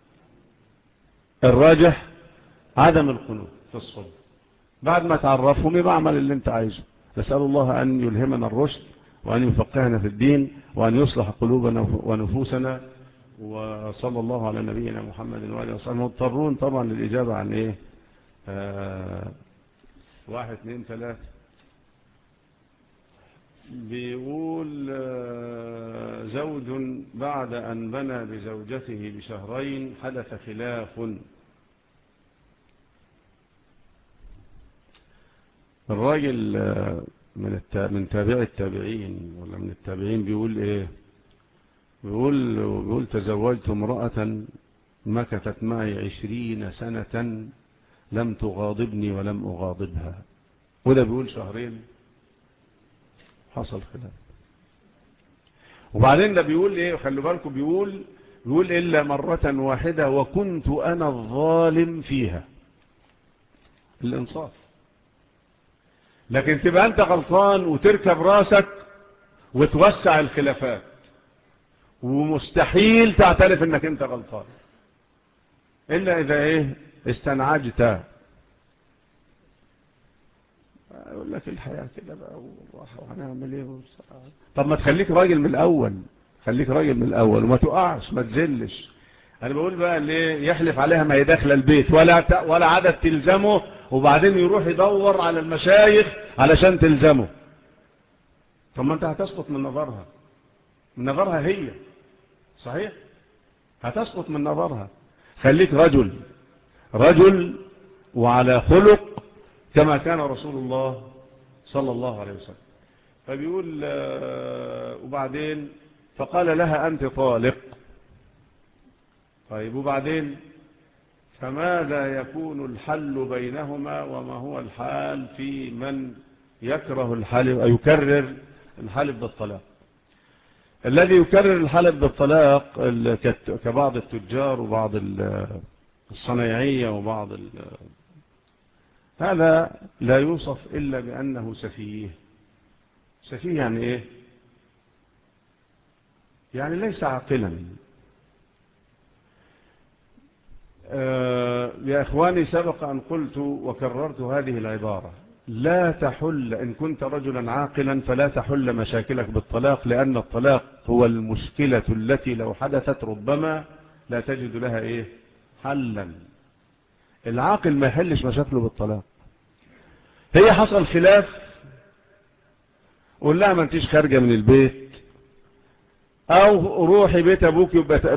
الراجح عدم القنوت في الصلاة بعد ما تعرفهم يبقى اعمل اللي انت عايزه نسأل الله أن يلهمنا الرشد وأن يفقهنا في الدين وأن يصلح قلوبنا ونفوسنا وصلى الله على نبينا محمد وآله وصحبه مضطرون طبعا للإجابة عن إيه آه واحد اثنين ثلاثة بيقول آه زوج بعد أن بنى بزوجته بشهرين حدث خلاف الراجل من من تابع التابعين ولا من التابعين بيقول ايه بيقول بيقول تزوجت امرأة مكثت معي عشرين سنة لم تغاضبني ولم أغاضبها وده بيقول شهرين حصل خلاف وبعدين ده بيقول ايه خلوا بالكم بيقول بيقول إلا مرة واحدة وكنت أنا الظالم فيها الإنصاف لكن تبقى أنت غلطان وتركب راسك وتوسع الخلافات ومستحيل تعترف انك انت غلطان إلا إذا إيه استنعجت أقول لك الحياة كده بقى وهنعمل إيه طب ما تخليك راجل من الأول خليك راجل من الأول وما تقعش ما تزلش أنا بقول بقى ليه يحلف عليها ما يدخل البيت ولا ولا عدد تلزمه وبعدين يروح يدور على المشايخ علشان تلزمه طب ما انت هتسقط من نظرها من نظرها هي صحيح هتسقط من نظرها خليك رجل رجل وعلى خلق كما كان رسول الله صلى الله عليه وسلم فبيقول وبعدين فقال لها أنت طالق طيب وبعدين فماذا يكون الحل بينهما وما هو الحال في من يكره الحلف أو يكرر الحلف بالطلاق الذي يكرر الحلف بالطلاق كبعض التجار وبعض الصنايعية وبعض هذا لا يوصف إلا بأنه سفيه سفيه يعني إيه يعني ليس عاقلا آه يا إخواني سبق أن قلت وكررت هذه العبارة لا تحل إن كنت رجلا عاقلا فلا تحل مشاكلك بالطلاق لأن الطلاق هو المشكلة التي لو حدثت ربما لا تجد لها إيه حلا العاقل ما يحلش مشاكله بالطلاق هي حصل خلاف قول لها ما انتيش خارجة من البيت او روحي بيت ابوك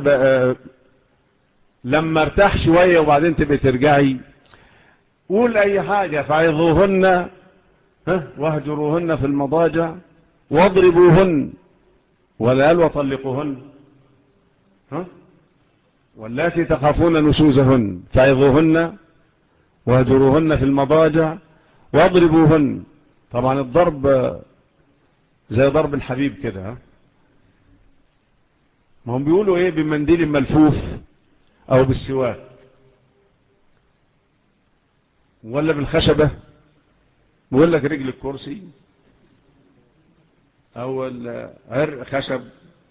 لما ارتاح شوية وبعدين تبقى ترجعي قول اي حاجة فعظوهن واهجروهن في المضاجع واضربوهن ولا قال وطلقوهن ها واللاتي تخافون نشوزهن فعظوهن واهجروهن في المضاجع واضربوهن طبعا الضرب زي ضرب الحبيب كده ما هم بيقولوا ايه بمنديل ملفوف او بالسواك ولا بالخشبة بيقول لك رجل الكرسي او عرق خشب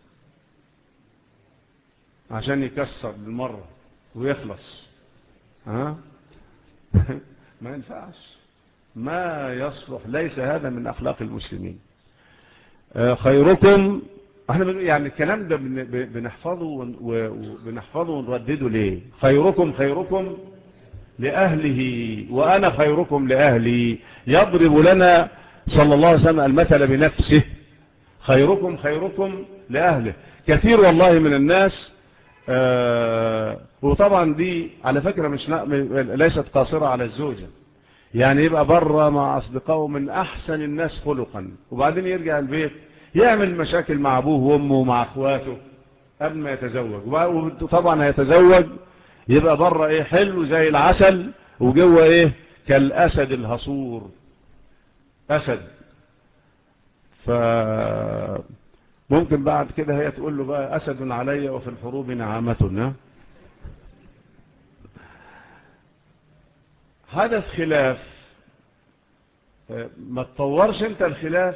عشان يكسر بالمرة ويخلص ها ما ينفعش ما يصلح ليس هذا من أخلاق المسلمين خيركم احنا يعني الكلام ده بنحفظه وبنحفظه ونردده ليه خيركم خيركم لأهله وأنا خيركم لأهلي يضرب لنا صلى الله عليه وسلم المثل بنفسه خيركم خيركم لأهله كثير والله من الناس آه وطبعا دي على فكرة مش ليست قاصرة على الزوجة يعني يبقى بره مع أصدقائه من أحسن الناس خلقا وبعدين يرجع البيت يعمل مشاكل مع أبوه وأمه ومع أخواته قبل ما يتزوج وطبعا هيتزوج يبقى بره ايه حلو زي العسل وجوه ايه كالأسد الهصور أسد ف ممكن بعد كده هي تقول له بقى أسد علي وفي الحروب نعامة حدث خلاف ما تطورش انت الخلاف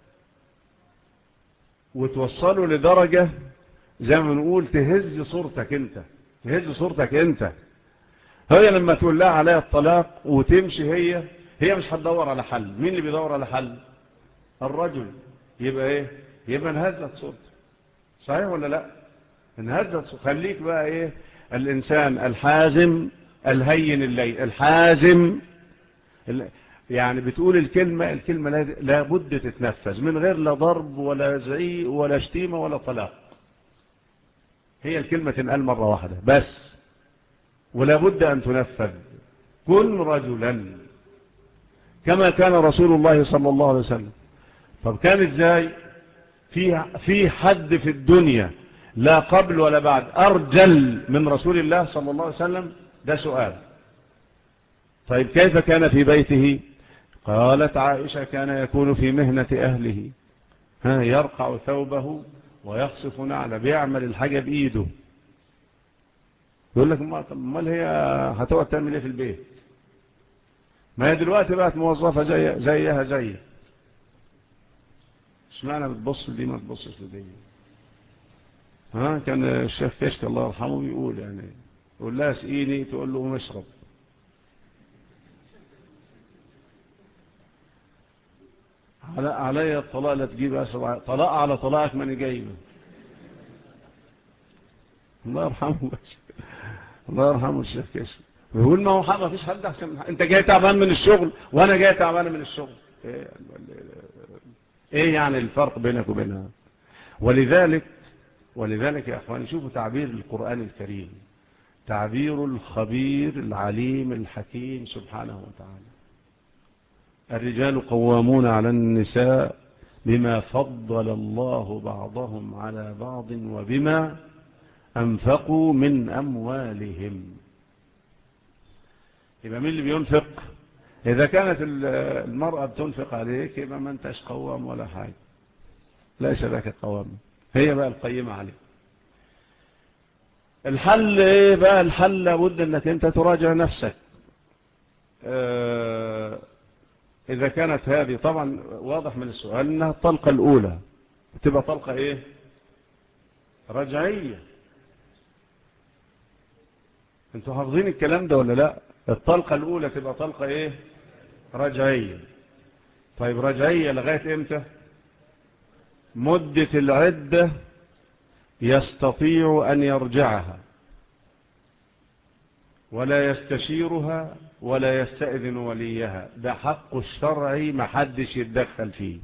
وتوصله لدرجة زي ما نقول تهز صورتك انت تهز صورتك انت هي لما تقول لها عليها الطلاق وتمشي هي هي مش هتدور على حل مين اللي بيدور على حل الرجل يبقى ايه يبقى انهزت صورته صحيح ولا لا انهزت صورته خليك بقى ايه الانسان الحازم الهين الليل الحازم يعني بتقول الكلمة الكلمة لابد تتنفذ من غير لا ضرب ولا زعيق ولا شتيمة ولا طلاق هي الكلمة تنقال مرة واحدة بس ولا بد أن تنفذ كن رجلا كما كان رسول الله صلى الله عليه وسلم طب كان ازاي في في حد في الدنيا لا قبل ولا بعد أرجل من رسول الله صلى الله عليه وسلم ده سؤال طيب كيف كان في بيته قالت عائشة كان يكون في مهنة أهله ها يرقع ثوبه ويخصف نعلة بيعمل الحاجة بإيده يقول لك امال هي هتقعد تعمل ايه في البيت ما هي دلوقتي بقت موظفة زي زيها زي اشمعنى بتبص دي ما تبصش لدي ها كان الشيخ كشك الله يرحمه بيقول يعني يقول لها اسقيني تقول له مشرب على علي الطلاق لا تجيب أسرع طلاق على طلاقك من جايبه الله يرحمه الله يرحمه الشيخ كشف بيقول ما هو ما فيش حد احسن من حد. انت جاي تعبان من الشغل وانا جاي تعبان من الشغل ايه, ايه يعني الفرق بينك وبينها ولذلك ولذلك يا اخواني شوفوا تعبير القرآن الكريم تعبير الخبير العليم الحكيم سبحانه وتعالى الرجال قوامون على النساء بما فضل الله بعضهم على بعض وبما أنفقوا من أموالهم يبقى مين اللي بينفق إذا كانت المرأة بتنفق عليك يبقى ما انتش قوام ولا حاجة ليس لك قوام هي بقى القيمة عليك الحل ايه بقى الحل لابد انك انت تراجع نفسك اه إذا كانت هذه طبعا واضح من السؤال أنها الطلقة الأولى تبقى طلقة إيه رجعية انتوا حافظين الكلام ده ولا لا الطلقة الأولى تبقى طلقة إيه رجعية طيب رجعية لغاية إمتى مدة العدة يستطيع أن يرجعها ولا يستشيرها ولا يستأذن وليها ده حق الشرعي ما حدش يتدخل فيه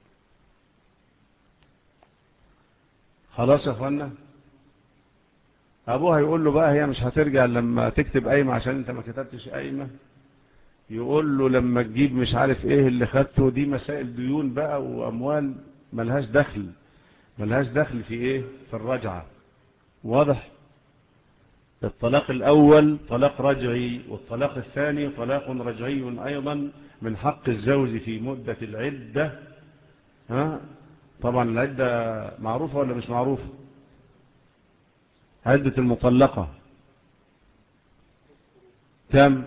خلاص يا اخوانا ابوها يقول له بقى هي مش هترجع لما تكتب قايمة عشان انت ما كتبتش قايمة يقول له لما تجيب مش عارف ايه اللي خدته دي مسائل ديون بقى واموال ملهاش دخل ملهاش دخل في ايه في الرجعة واضح الطلاق الأول طلاق رجعي والطلاق الثاني طلاق رجعي أيضا من حق الزوج في مدة العدة ها طبعا العدة معروفة ولا مش معروفة عدة المطلقة كم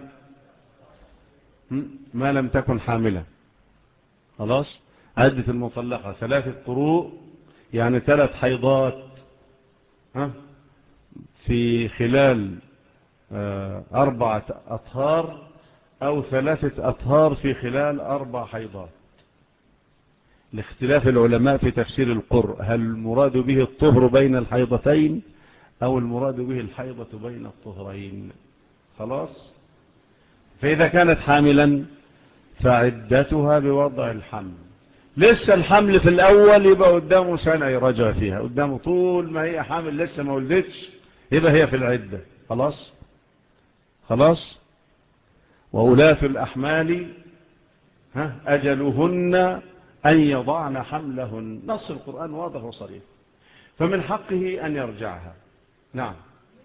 ما لم تكن حاملة خلاص عدة المطلقة ثلاثة قروء يعني ثلاث حيضات ها في خلال أربعة أطهار أو ثلاثة أطهار في خلال أربع حيضات لاختلاف العلماء في تفسير القر هل المراد به الطهر بين الحيضتين أو المراد به الحيضة بين الطهرين خلاص فإذا كانت حاملا فعدتها بوضع الحمل لسه الحمل في الأول يبقى قدامه سنة يرجع فيها قدامه طول ما هي حامل لسه ما ولدتش يبقى هي في العدة خلاص خلاص وولاة الأحمال ها أجلهن أن يضعن حملهن نص القرآن واضح وصريح فمن حقه أن يرجعها نعم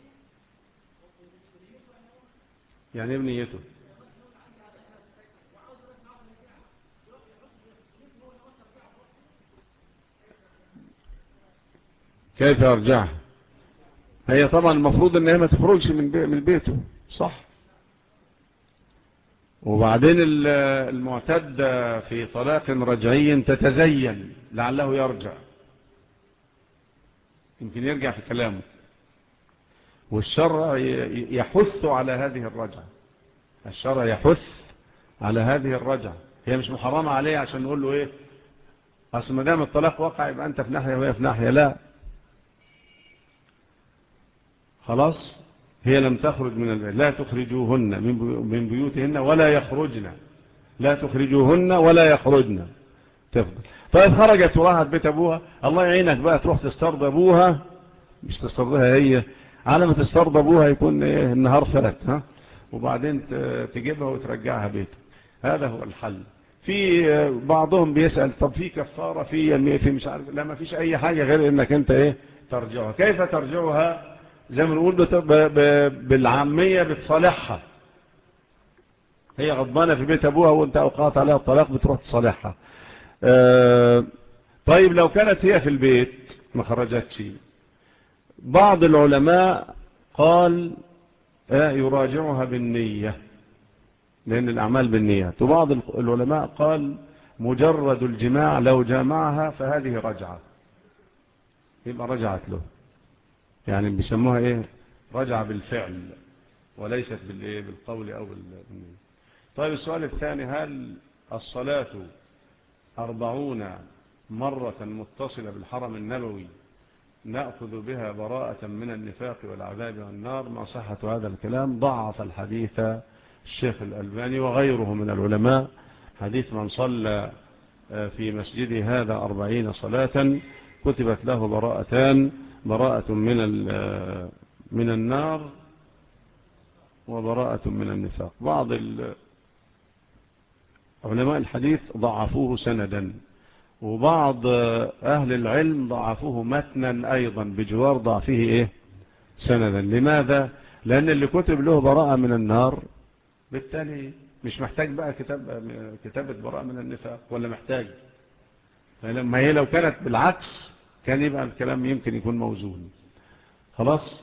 يعني ابنيته كيف يرجعها هي طبعا المفروض ان هي ما تخرجش من من بيته صح وبعدين المعتدة في طلاق رجعي تتزين لعله يرجع يمكن يرجع في كلامه والشرع يحث على هذه الرجعة الشرع يحث على هذه الرجعة هي مش محرمة عليه عشان نقول له ايه اصل ما دام الطلاق وقع يبقى انت في ناحية وهي في ناحية لا خلاص هي لم تخرج من البيت لا تخرجوهن من بيوتهن ولا يخرجن لا تخرجوهن ولا يخرجن تفضل طيب خرجت وراحت بيت ابوها الله يعينك بقى تروح تسترضى ابوها مش تسترضيها هي على ما تسترضى ابوها يكون ايه النهار فات ها وبعدين تجيبها وترجعها بيته هذا هو الحل في بعضهم بيسأل طب في كفارة في في مش عارف لا ما فيش اي حاجة غير انك انت ايه ترجعها كيف ترجعها زي ما نقول بالعامية بتصالحها هي غضبانة في بيت أبوها وانت أوقات عليها الطلاق بتروح تصالحها اه طيب لو كانت هي في البيت ما خرجتش بعض العلماء قال اه يراجعها بالنية لأن الأعمال بالنيات وبعض العلماء قال مجرد الجماع لو جامعها فهذه رجعة يبقى رجعت له يعني بيسموها ايه رجع بالفعل وليست بالايه بالقول او بالنية طيب السؤال الثاني هل الصلاة أربعون مرة متصلة بالحرم النبوي نأخذ بها براءة من النفاق والعذاب والنار ما صحة هذا الكلام ضعف الحديث الشيخ الألباني وغيره من العلماء حديث من صلى في مسجد هذا أربعين صلاة كتبت له براءتان براءة من من النار وبراءة من النفاق بعض علماء الحديث ضعفوه سندا وبعض أهل العلم ضعفوه متنا أيضا بجوار ضعفه إيه سندا لماذا لأن اللي كتب له براءة من النار بالتالي مش محتاج بقى كتاب كتابة براءة من النفاق ولا محتاج لما هي لو كانت بالعكس كان يبقى الكلام يمكن يكون موزون خلاص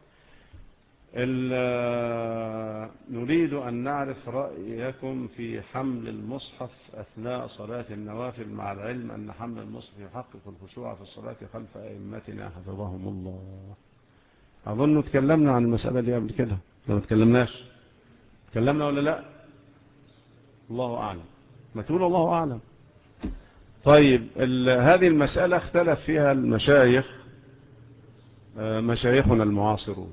نريد أن نعرف رأيكم في حمل المصحف أثناء صلاة النوافل مع العلم أن حمل المصحف يحقق الخشوع في الصلاة خلف أئمتنا حفظهم الله أظن تكلمنا عن المسألة دي قبل كده لو تكلمناش تكلمنا ولا لا الله أعلم ما تقول الله أعلم طيب هذه المسألة اختلف فيها المشايخ مشايخنا المعاصرون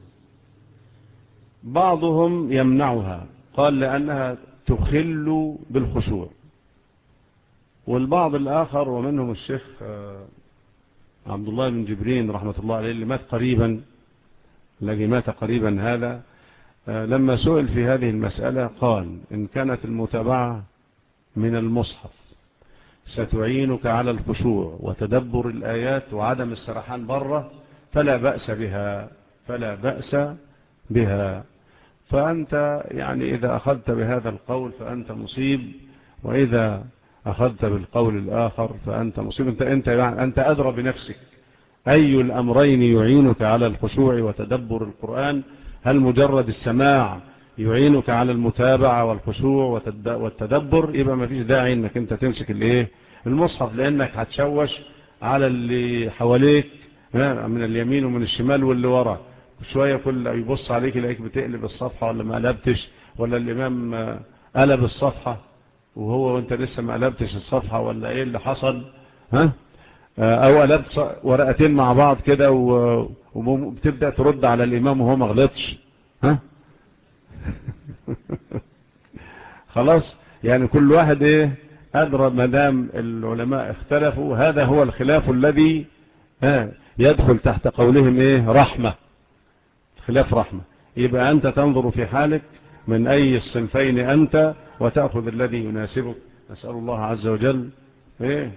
بعضهم يمنعها قال لأنها تخل بالخشوع والبعض الآخر ومنهم الشيخ عبد الله بن جبرين رحمة الله عليه اللي مات قريبا الذي مات قريبا هذا لما سئل في هذه المسألة قال إن كانت المتابعة من المصحف ستعينك على الخشوع وتدبر الآيات وعدم السرحان بره فلا بأس بها فلا بأس بها فأنت يعني إذا أخذت بهذا القول فأنت مصيب وإذا أخذت بالقول الآخر فأنت مصيب أنت, أنت, يعني أنت أدرى بنفسك أي الأمرين يعينك على الخشوع وتدبر القرآن هل مجرد السماع يعينك على المتابعة والخشوع والتدبر يبقى ما فيش داعي انك انت تمسك الايه المصحف لانك هتشوش على اللي حواليك من اليمين ومن الشمال واللي ورا شوية كل يبص عليك يلاقيك بتقلب الصفحة ولا ما قلبتش ولا الامام قلب الصفحة وهو وانت لسه ما قلبتش الصفحة ولا ايه اللي حصل ها او قلبت ورقتين مع بعض كده وبتبدأ ترد على الامام وهو ما غلطش ها خلاص يعني كل واحد ايه ادرى ما دام العلماء اختلفوا هذا هو الخلاف الذي يدخل تحت قولهم ايه رحمة خلاف رحمة يبقى انت تنظر في حالك من اي الصنفين انت وتأخذ الذي يناسبك نسأل الله عز وجل ايه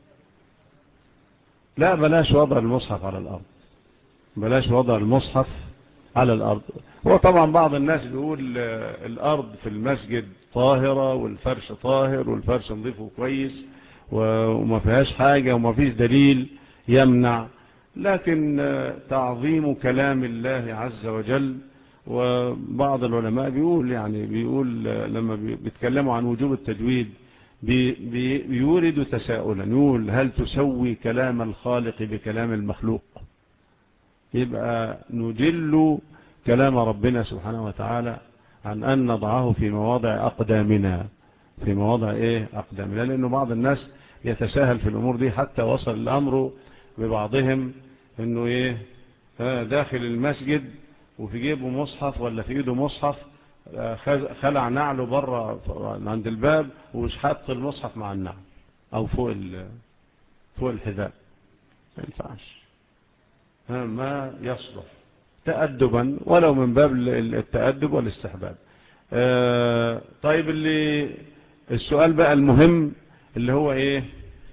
لا بلاش وضع المصحف على الارض بلاش وضع المصحف على الارض هو طبعا بعض الناس بيقول الارض في المسجد طاهرة والفرش طاهر والفرش نضيفه كويس وما فيهاش حاجة وما فيش دليل يمنع لكن تعظيم كلام الله عز وجل وبعض العلماء بيقول يعني بيقول لما بيتكلموا عن وجوب التجويد بيورد تساؤلا يقول هل تسوي كلام الخالق بكلام المخلوق يبقى نجل كلام ربنا سبحانه وتعالى عن أن نضعه في مواضع أقدامنا في مواضع إيه أقدامنا لأنه بعض الناس يتساهل في الأمور دي حتى وصل الأمر ببعضهم أنه إيه داخل المسجد وفي جيبه مصحف ولا في إيده مصحف خلع نعله بره عند الباب ومش حاط المصحف مع النعل أو فوق فوق الحذاء ما ينفعش ما يصلح تأدبا ولو من باب التأدب والاستحباب آه طيب اللي السؤال بقى المهم اللي هو ايه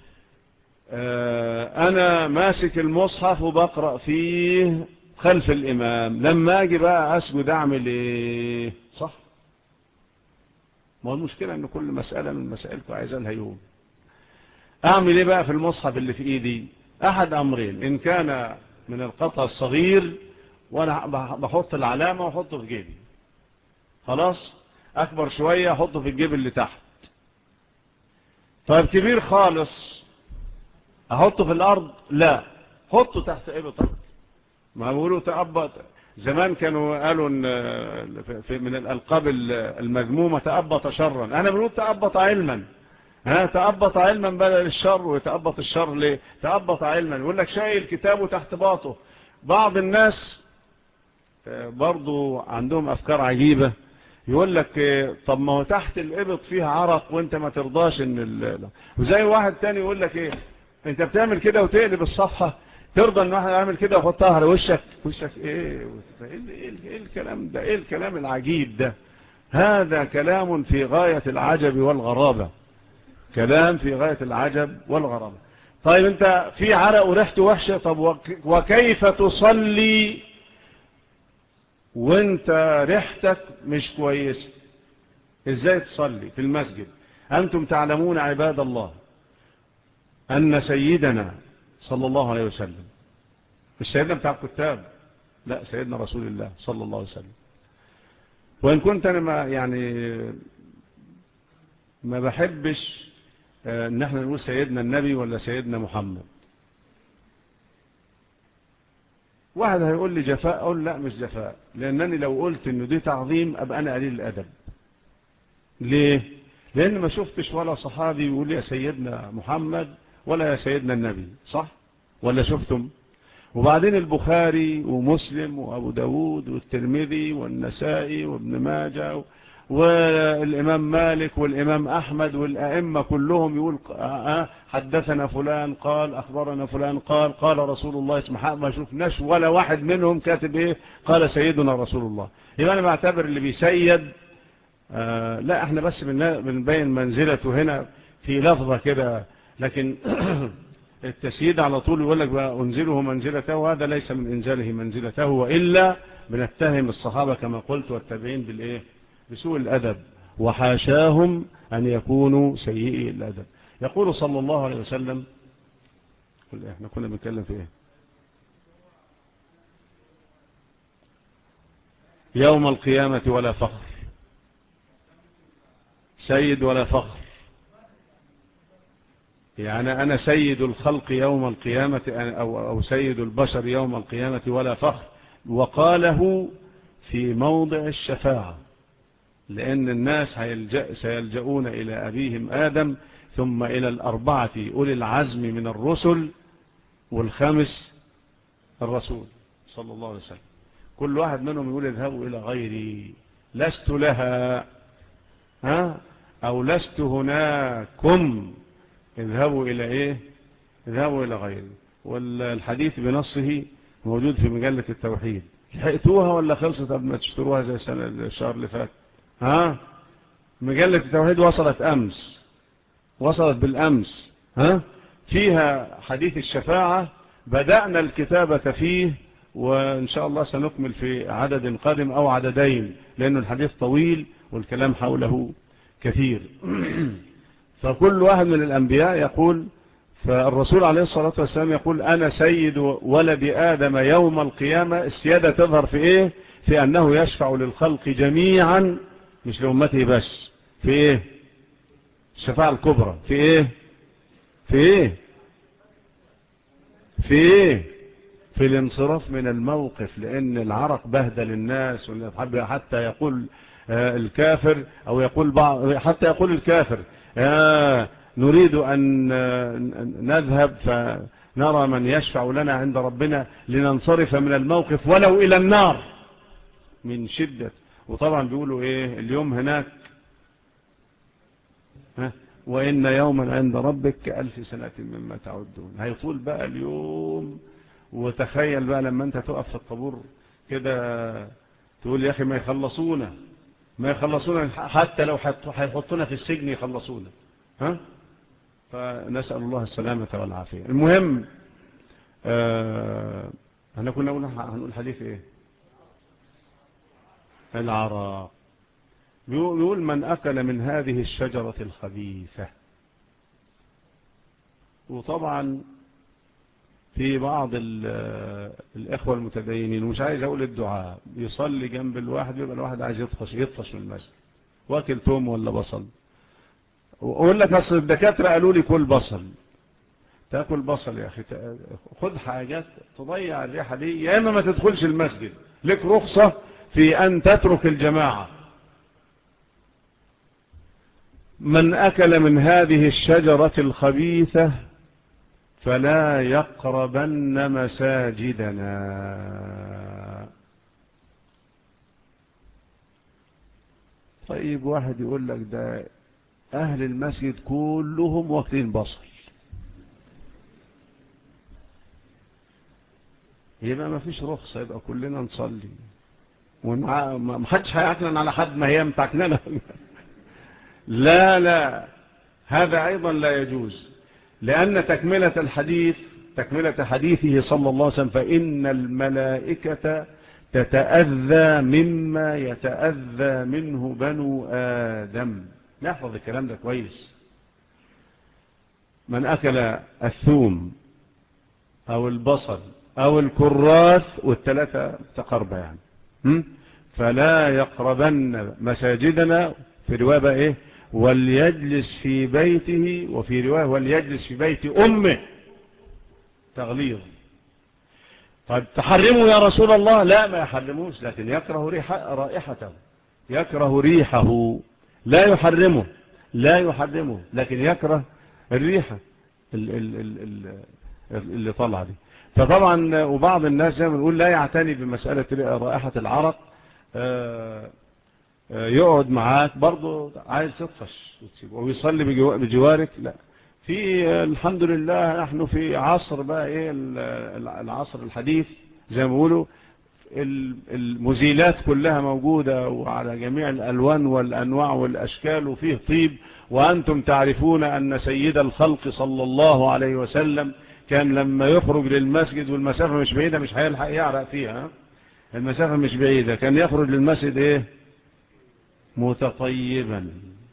آه انا ماسك المصحف وبقرأ فيه خلف الامام لما اجي بقى اسجد اعمل ايه صح ما هو المشكلة ان كل مسألة من مسائلكم عايزة لها يوم اعمل ايه بقى في المصحف اللي في ايدي احد امرين ان كان من القطع الصغير وانا بحط العلامة واحطه في جيبي خلاص اكبر شوية احطه في الجيب اللي تحت طيب كبير خالص احطه في الارض لا حطه تحت ابطك ما بقولوا تأبط زمان كانوا قالوا ان في من الالقاب المذمومة تأبط شرا انا بقول تأبط علما ها تأبط علما بدل الشر ويتأبط الشر ليه تأبط علما يقول لك شايل كتابه تحت باطه بعض الناس برضو عندهم أفكار عجيبة يقول لك طب ما هو تحت الإبط فيها عرق وانت ما ترضاش ان ال... وزي واحد تاني يقول لك ايه انت بتعمل كده وتقلب الصفحة ترضى ان واحد يعمل كده وحطها على وشك وشك ايه ايه, إيه الكلام ده ايه الكلام العجيب ده هذا كلام في غاية العجب والغرابة كلام في غاية العجب والغرابة طيب انت في عرق وريحته وحشة طب وكيف تصلي وانت ريحتك مش كويسة ازاي تصلي في المسجد انتم تعلمون عباد الله ان سيدنا صلى الله عليه وسلم مش سيدنا بتاع الكتاب لا سيدنا رسول الله صلى الله عليه وسلم وان كنت انا ما يعني ما بحبش ان احنا نقول سيدنا النبي ولا سيدنا محمد واحد هيقول لي جفاء اقول لا مش جفاء لانني لو قلت انه دي تعظيم ابقى انا قليل الادب ليه لان ما شفتش ولا صحابي يقول لي يا سيدنا محمد ولا يا سيدنا النبي صح ولا شفتم وبعدين البخاري ومسلم وابو داود والترمذي والنسائي وابن ماجه والإمام مالك والإمام أحمد والأئمة كلهم يقول حدثنا فلان قال أخبرنا فلان قال قال رسول الله اسمه ما شفناش ولا واحد منهم كاتب إيه قال سيدنا رسول الله يبقى أنا بعتبر اللي بيسيد آه لا احنا بس بنبين منزلته هنا في لفظة كده لكن التسييد على طول يقول لك بقى أنزله منزلته وهذا ليس من إنزاله منزلته وإلا بنتهم الصحابة كما قلت والتابعين بالإيه بسوء الأدب وحاشاهم أن يكونوا سيئي الأدب يقول صلى الله عليه وسلم احنا كنا بنتكلم في ايه يوم القيامة ولا فخر سيد ولا فخر يعني أنا سيد الخلق يوم القيامة أو, أو سيد البشر يوم القيامة ولا فخر وقاله في موضع الشفاعة لأن الناس سيلجؤون إلى أبيهم آدم ثم إلى الأربعة أولي العزم من الرسل والخامس الرسول صلى الله عليه وسلم كل واحد منهم يقول اذهبوا إلى غيري لست لها ها أو لست هناكم اذهبوا إلى إيه اذهبوا إلى غيري والحديث بنصه موجود في مجلة التوحيد لحقتوها ولا خلصت قبل ما تشتروها زي السنة الشهر اللي فات ها مجلة التوحيد وصلت أمس وصلت بالأمس ها فيها حديث الشفاعة بدأنا الكتابة فيه وإن شاء الله سنكمل في عدد قادم أو عددين لأن الحديث طويل والكلام حوله كثير فكل واحد من الأنبياء يقول فالرسول عليه الصلاة والسلام يقول أنا سيد ولد آدم يوم القيامة السيادة تظهر في إيه في أنه يشفع للخلق جميعا مش لأمته بس في إيه الشفاعة الكبرى في إيه في إيه في إيه في الانصراف من الموقف لأن العرق بهدل الناس حتى يقول الكافر أو يقول بعض حتى يقول الكافر آه نريد أن نذهب فنرى من يشفع لنا عند ربنا لننصرف من الموقف ولو إلى النار من شدة وطبعا بيقولوا إيه اليوم هناك ها وإن يوما عند ربك كألف سنة مما تعدون هيطول بقى اليوم وتخيل بقى لما أنت تقف في الطابور كده تقول يا أخي ما يخلصونا ما يخلصونا حتى لو هيحطونا في السجن يخلصونا ها فنسأل الله السلامة والعافية المهم آه احنا كنا هنقول حديث ايه العراء بيقول من أكل من هذه الشجرة الخبيثة وطبعا في بعض الإخوة المتدينين ومش عايز أقول الدعاء يصلي جنب الواحد يبقى الواحد عايز يطفش يطفش من المسجد واكل توم ولا بصل وأقول لك أصل الدكاترة قالوا لي كل بصل تاكل بصل يا أخي خد حاجات تضيع الريحة دي يا إما ما تدخلش المسجد لك رخصة في أن تترك الجماعة من أكل من هذه الشجرة الخبيثة فلا يقربن مساجدنا طيب واحد يقول لك ده أهل المسجد كلهم واكلين بصل يبقى ما فيش رخصة يبقى كلنا نصلي وما حدش هيعكنن على حد ما هي متعكننة لا لا هذا أيضا لا يجوز لأن تكملة الحديث تكملة حديثه صلى الله عليه وسلم فإن الملائكة تتأذى مما يتأذى منه بنو آدم نحفظ الكلام ده كويس من أكل الثوم أو البصل أو الكراث والثلاثة تقرب يعني فلا يقربن مساجدنا في رواية إيه وليجلس في بيته وفي رواية وليجلس في بيت أمه تغليظ طيب تحرموا يا رسول الله لا ما يحرموش لكن يكره ريح رائحته يكره ريحه لا يحرمه لا يحرمه لكن يكره الريحة اللي طلع دي فطبعا وبعض الناس زي ما نقول لا يعتني بمسألة رائحة العرق يقعد معاك برضه عايز تطفش ويصلي بجوارك لا في الحمد لله نحن في عصر بقى ايه العصر الحديث زي ما بيقولوا المزيلات كلها موجودة وعلى جميع الألوان والأنواع والأشكال وفيه طيب وأنتم تعرفون أن سيد الخلق صلى الله عليه وسلم كان لما يخرج للمسجد والمسافة مش بعيدة مش هيلحق يعرق فيها المسافة مش بعيدة كان يخرج للمسجد ايه متطيبا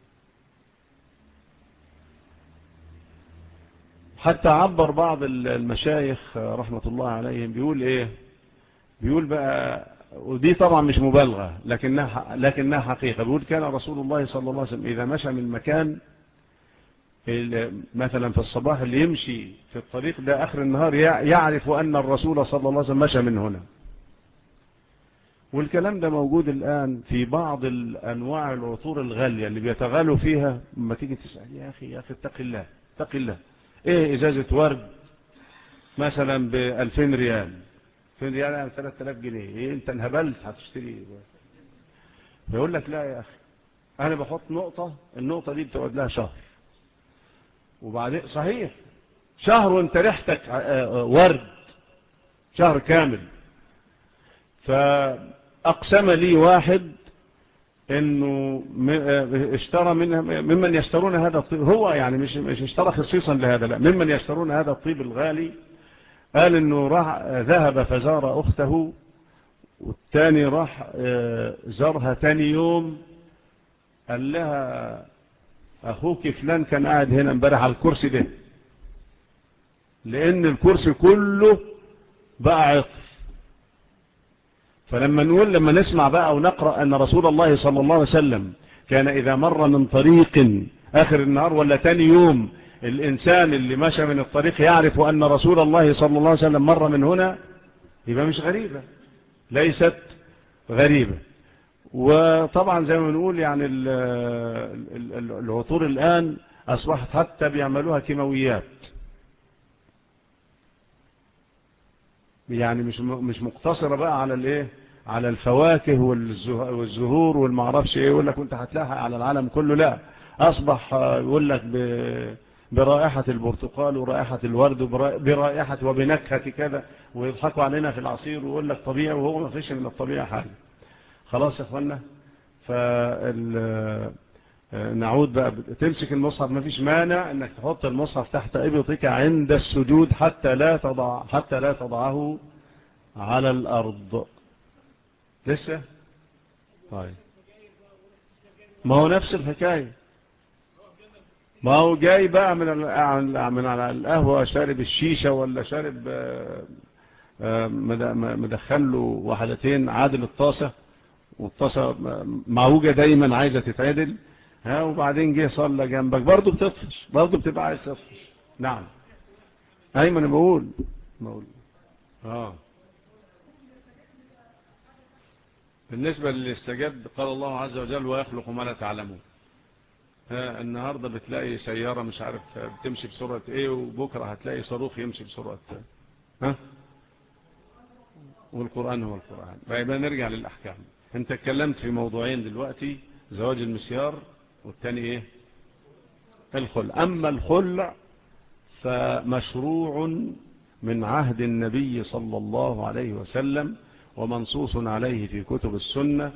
حتى عبر بعض المشايخ رحمة الله عليهم بيقول ايه بيقول بقى ودي طبعا مش مبالغة لكنها, لكنها حقيقة بيقول كان رسول الله صلى الله عليه وسلم إذا مشى من مكان مثلا في الصباح اللي يمشي في الطريق ده آخر النهار يعرف أن الرسول صلى الله عليه وسلم مشى من هنا والكلام ده موجود الآن في بعض الأنواع العطور الغالية اللي بيتغالوا فيها لما تيجي تسأل يا أخي يا أخي اتق الله اتق الله إيه إزازة ورد مثلا ب 2000 ريال 2000 ريال يعني 3000 جنيه إيه أنت انهبلت هتشتري فيقول لك لا يا أخي أنا بحط نقطة النقطة دي بتقعد لها شهر وبعدين صحيح شهر وانت ريحتك ورد شهر كامل فأقسم لي واحد انه اشترى منها ممن يشترون هذا الطيب هو يعني مش مش اشترى خصيصا لهذا لا ممن يشترون هذا الطيب الغالي قال انه راح ذهب فزار اخته والتاني راح زارها تاني يوم قال لها اخوك فلان كان قاعد هنا امبارح على الكرسي ده لان الكرسي كله بقى عطر فلما نقول لما نسمع بقى ونقرأ أن رسول الله صلى الله عليه وسلم كان إذا مر من طريق آخر النهار ولا تاني يوم الإنسان اللي مشى من الطريق يعرف أن رسول الله صلى الله عليه وسلم مر من هنا يبقى مش غريبة ليست غريبة وطبعا زي ما نقول يعني العطور الآن أصبحت حتى بيعملوها كيماويات يعني مش مش مقتصرة بقى على الايه على الفواكه والزهور والمعرفش ايه يقول لك وانت هتلاقيها على العالم كله لا اصبح يقول لك برائحة البرتقال ورائحة الورد برائحة وبنكهة كذا ويضحكوا علينا في العصير ويقول لك طبيعي وهو ما فيش من الطبيعة حاجة خلاص يا اخوانا فال نعود بقى تمسك المصحف ما فيش مانع انك تحط المصحف تحت ابطك عند السجود حتى لا تضع حتى لا تضعه على الارض لسه طيب ما هو نفس الحكاية ما هو جاي بقى من من على القهوة شارب الشيشة ولا شارب مدخل له وحدتين عادل الطاسة والطاسة معوجة دايما عايزة تتعدل ها وبعدين جه صلى جنبك برضه بتطفش برضه بتبقى عايز تطفش نعم ايمن انا بقول بقول اه بالنسبة للاستجاب قال الله عز وجل ويخلق ما لا تعلمون ها النهاردة بتلاقي سيارة مش عارف بتمشي بسرعة ايه وبكرة هتلاقي صاروخ يمشي بسرعة ها والقرآن هو القرآن بقى نرجع للأحكام انت اتكلمت في موضوعين دلوقتي زواج المسيار والتاني ايه الخلع اما الخلع فمشروع من عهد النبي صلى الله عليه وسلم ومنصوص عليه في كتب السنة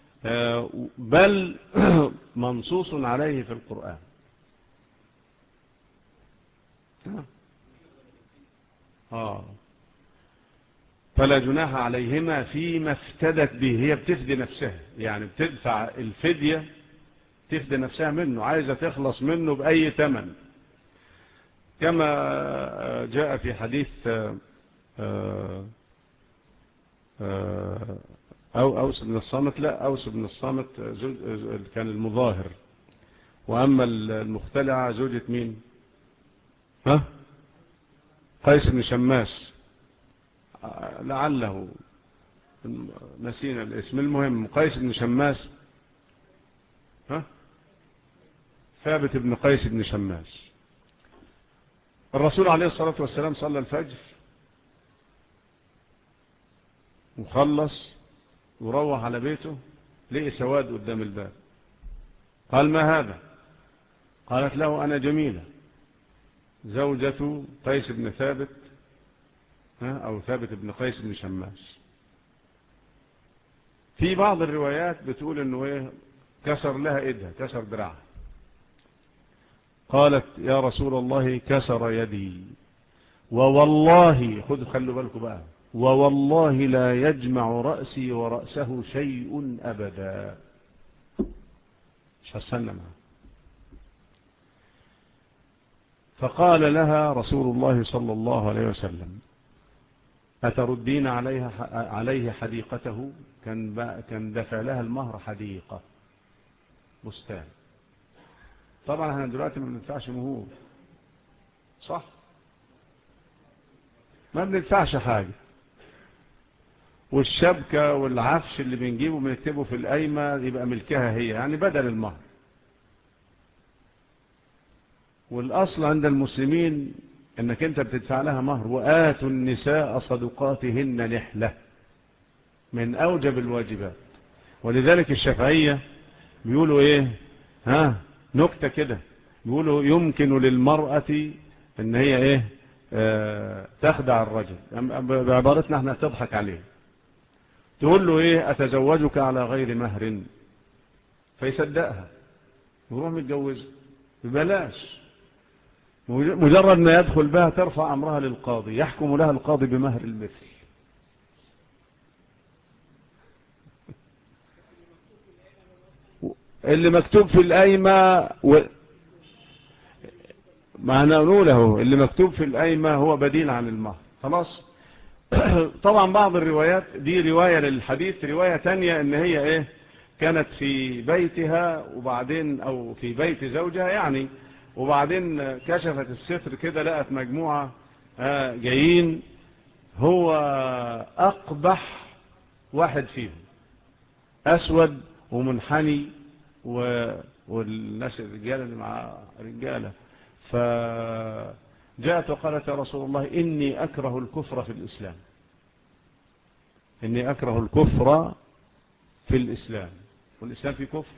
بل منصوص عليه في القرآن آه فلا جناح عليهما فيما افتدت به هي بتفدي نفسها يعني بتدفع الفدية تفدي نفسها منه عايزة تخلص منه بأي تمن كما جاء في حديث أو أوس بن الصامت لا أوس بن الصامت كان المظاهر وأما المختلعة زوجة مين ها قيس بن شماس لعله نسينا الاسم المهم قيس بن شماس ها ثابت بن قيس بن شماس الرسول عليه الصلاة والسلام صلى الفجر وخلص وروح على بيته لقي سواد قدام الباب قال ما هذا قالت له أنا جميلة زوجة قيس بن ثابت أو ثابت بن قيس بن شماس في بعض الروايات بتقول أنه إيه كسر لها إيدها كسر دراعها قالت يا رسول الله كسر يدي ووالله خذ خلوا بالكم بقى ووالله لا يجمع رأسي ورأسه شيء أبدا مش هستنى معه فقال لها رسول الله صلى الله عليه وسلم أتردين عليها عليه حديقته كان كان دفع لها المهر حديقة بستان طبعا احنا دلوقتي ما بندفعش مهور صح ما بندفعش حاجة والشبكة والعفش اللي بنجيبه بنكتبه في القايمة يبقى ملكها هي يعني بدل المهر والأصل عند المسلمين انك انت بتدفع لها مهر وآتوا النساء صدقاتهن نحلة من أوجب الواجبات ولذلك الشافعية بيقولوا ايه ها نكتة كده بيقولوا يمكن للمرأة ان هي ايه آه تخدع الرجل بعبارتنا احنا تضحك عليه تقول له ايه اتزوجك على غير مهر فيصدقها ويروح متجوزه ببلاش مجرد ما يدخل بها ترفع امرها للقاضي يحكم لها القاضي بمهر المثل اللي مكتوب في القايمة و... ما نقوله اللي مكتوب في القايمة هو بديل عن المهر خلاص طبعا بعض الروايات دي رواية للحديث رواية تانية ان هي ايه كانت في بيتها وبعدين او في بيت زوجها يعني وبعدين كشفت الستر كده لقت مجموعة جايين هو اقبح واحد فيهم اسود ومنحني و... والناس الرجالة اللي مع رجالة فجاءت وقالت يا رسول الله إني أكره الكفر في الإسلام إني أكره الكفر في الإسلام والإسلام في كفر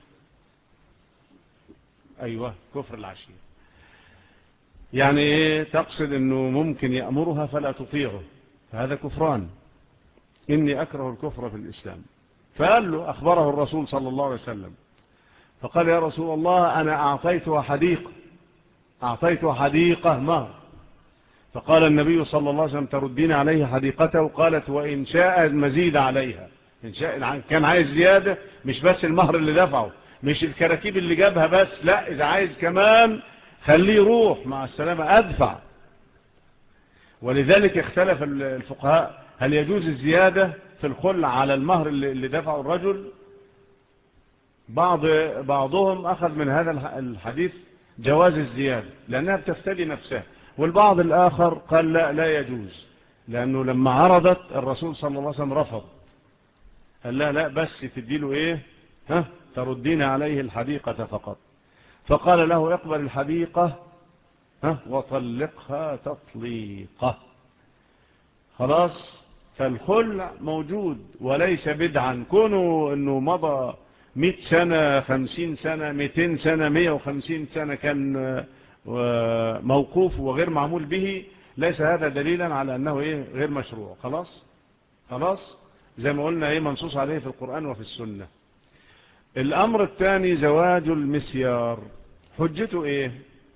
أيوة كفر العشير يعني إيه تقصد أنه ممكن يأمرها فلا تطيعه فهذا كفران إني أكره الكفر في الإسلام فقال له أخبره الرسول صلى الله عليه وسلم فقال يا رسول الله أنا أعطيتها حديقة أعطيتها حديقة مهر فقال النبي صلى الله عليه وسلم تردين عليه حديقته قالت وإن شاء المزيد عليها إن شاء كان عايز زيادة مش بس المهر اللي دفعه مش الكراكيب اللي جابها بس لا إذا عايز كمان خليه يروح مع السلامة أدفع ولذلك اختلف الفقهاء هل يجوز الزيادة في الخل على المهر اللي دفعه الرجل بعض بعضهم أخذ من هذا الحديث جواز الزيادة لأنها بتفتدي نفسها والبعض الآخر قال لا لا يجوز لأنه لما عرضت الرسول صلى الله عليه وسلم رفض قال لا لا بس تديله إيه ها تردين عليه الحديقة فقط فقال له اقبل الحديقة ها وطلقها تطليقة خلاص فالخلع موجود وليس بدعا كونه انه مضى مئة سنة خمسين سنة مئتين سنة مئة وخمسين سنة كان موقوف وغير معمول به ليس هذا دليلا على أنه إيه غير مشروع خلاص خلاص زي ما قلنا إيه منصوص عليه في القرآن وفي السنة الأمر الثاني زواج المسيار حجته إيه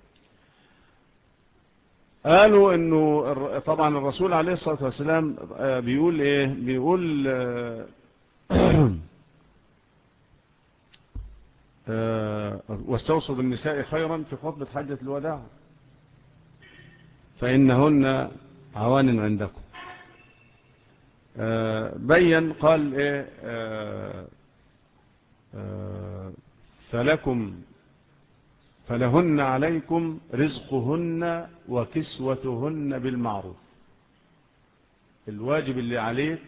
قالوا انه طبعا الرسول عليه الصلاة والسلام بيقول ايه بيقول واستوصوا بالنساء خيرا في خطبة حجة الوداع فإنهن عوان عندكم بين قال إيه فلكم فلهن عليكم رزقهن وكسوتهن بالمعروف الواجب اللي عليك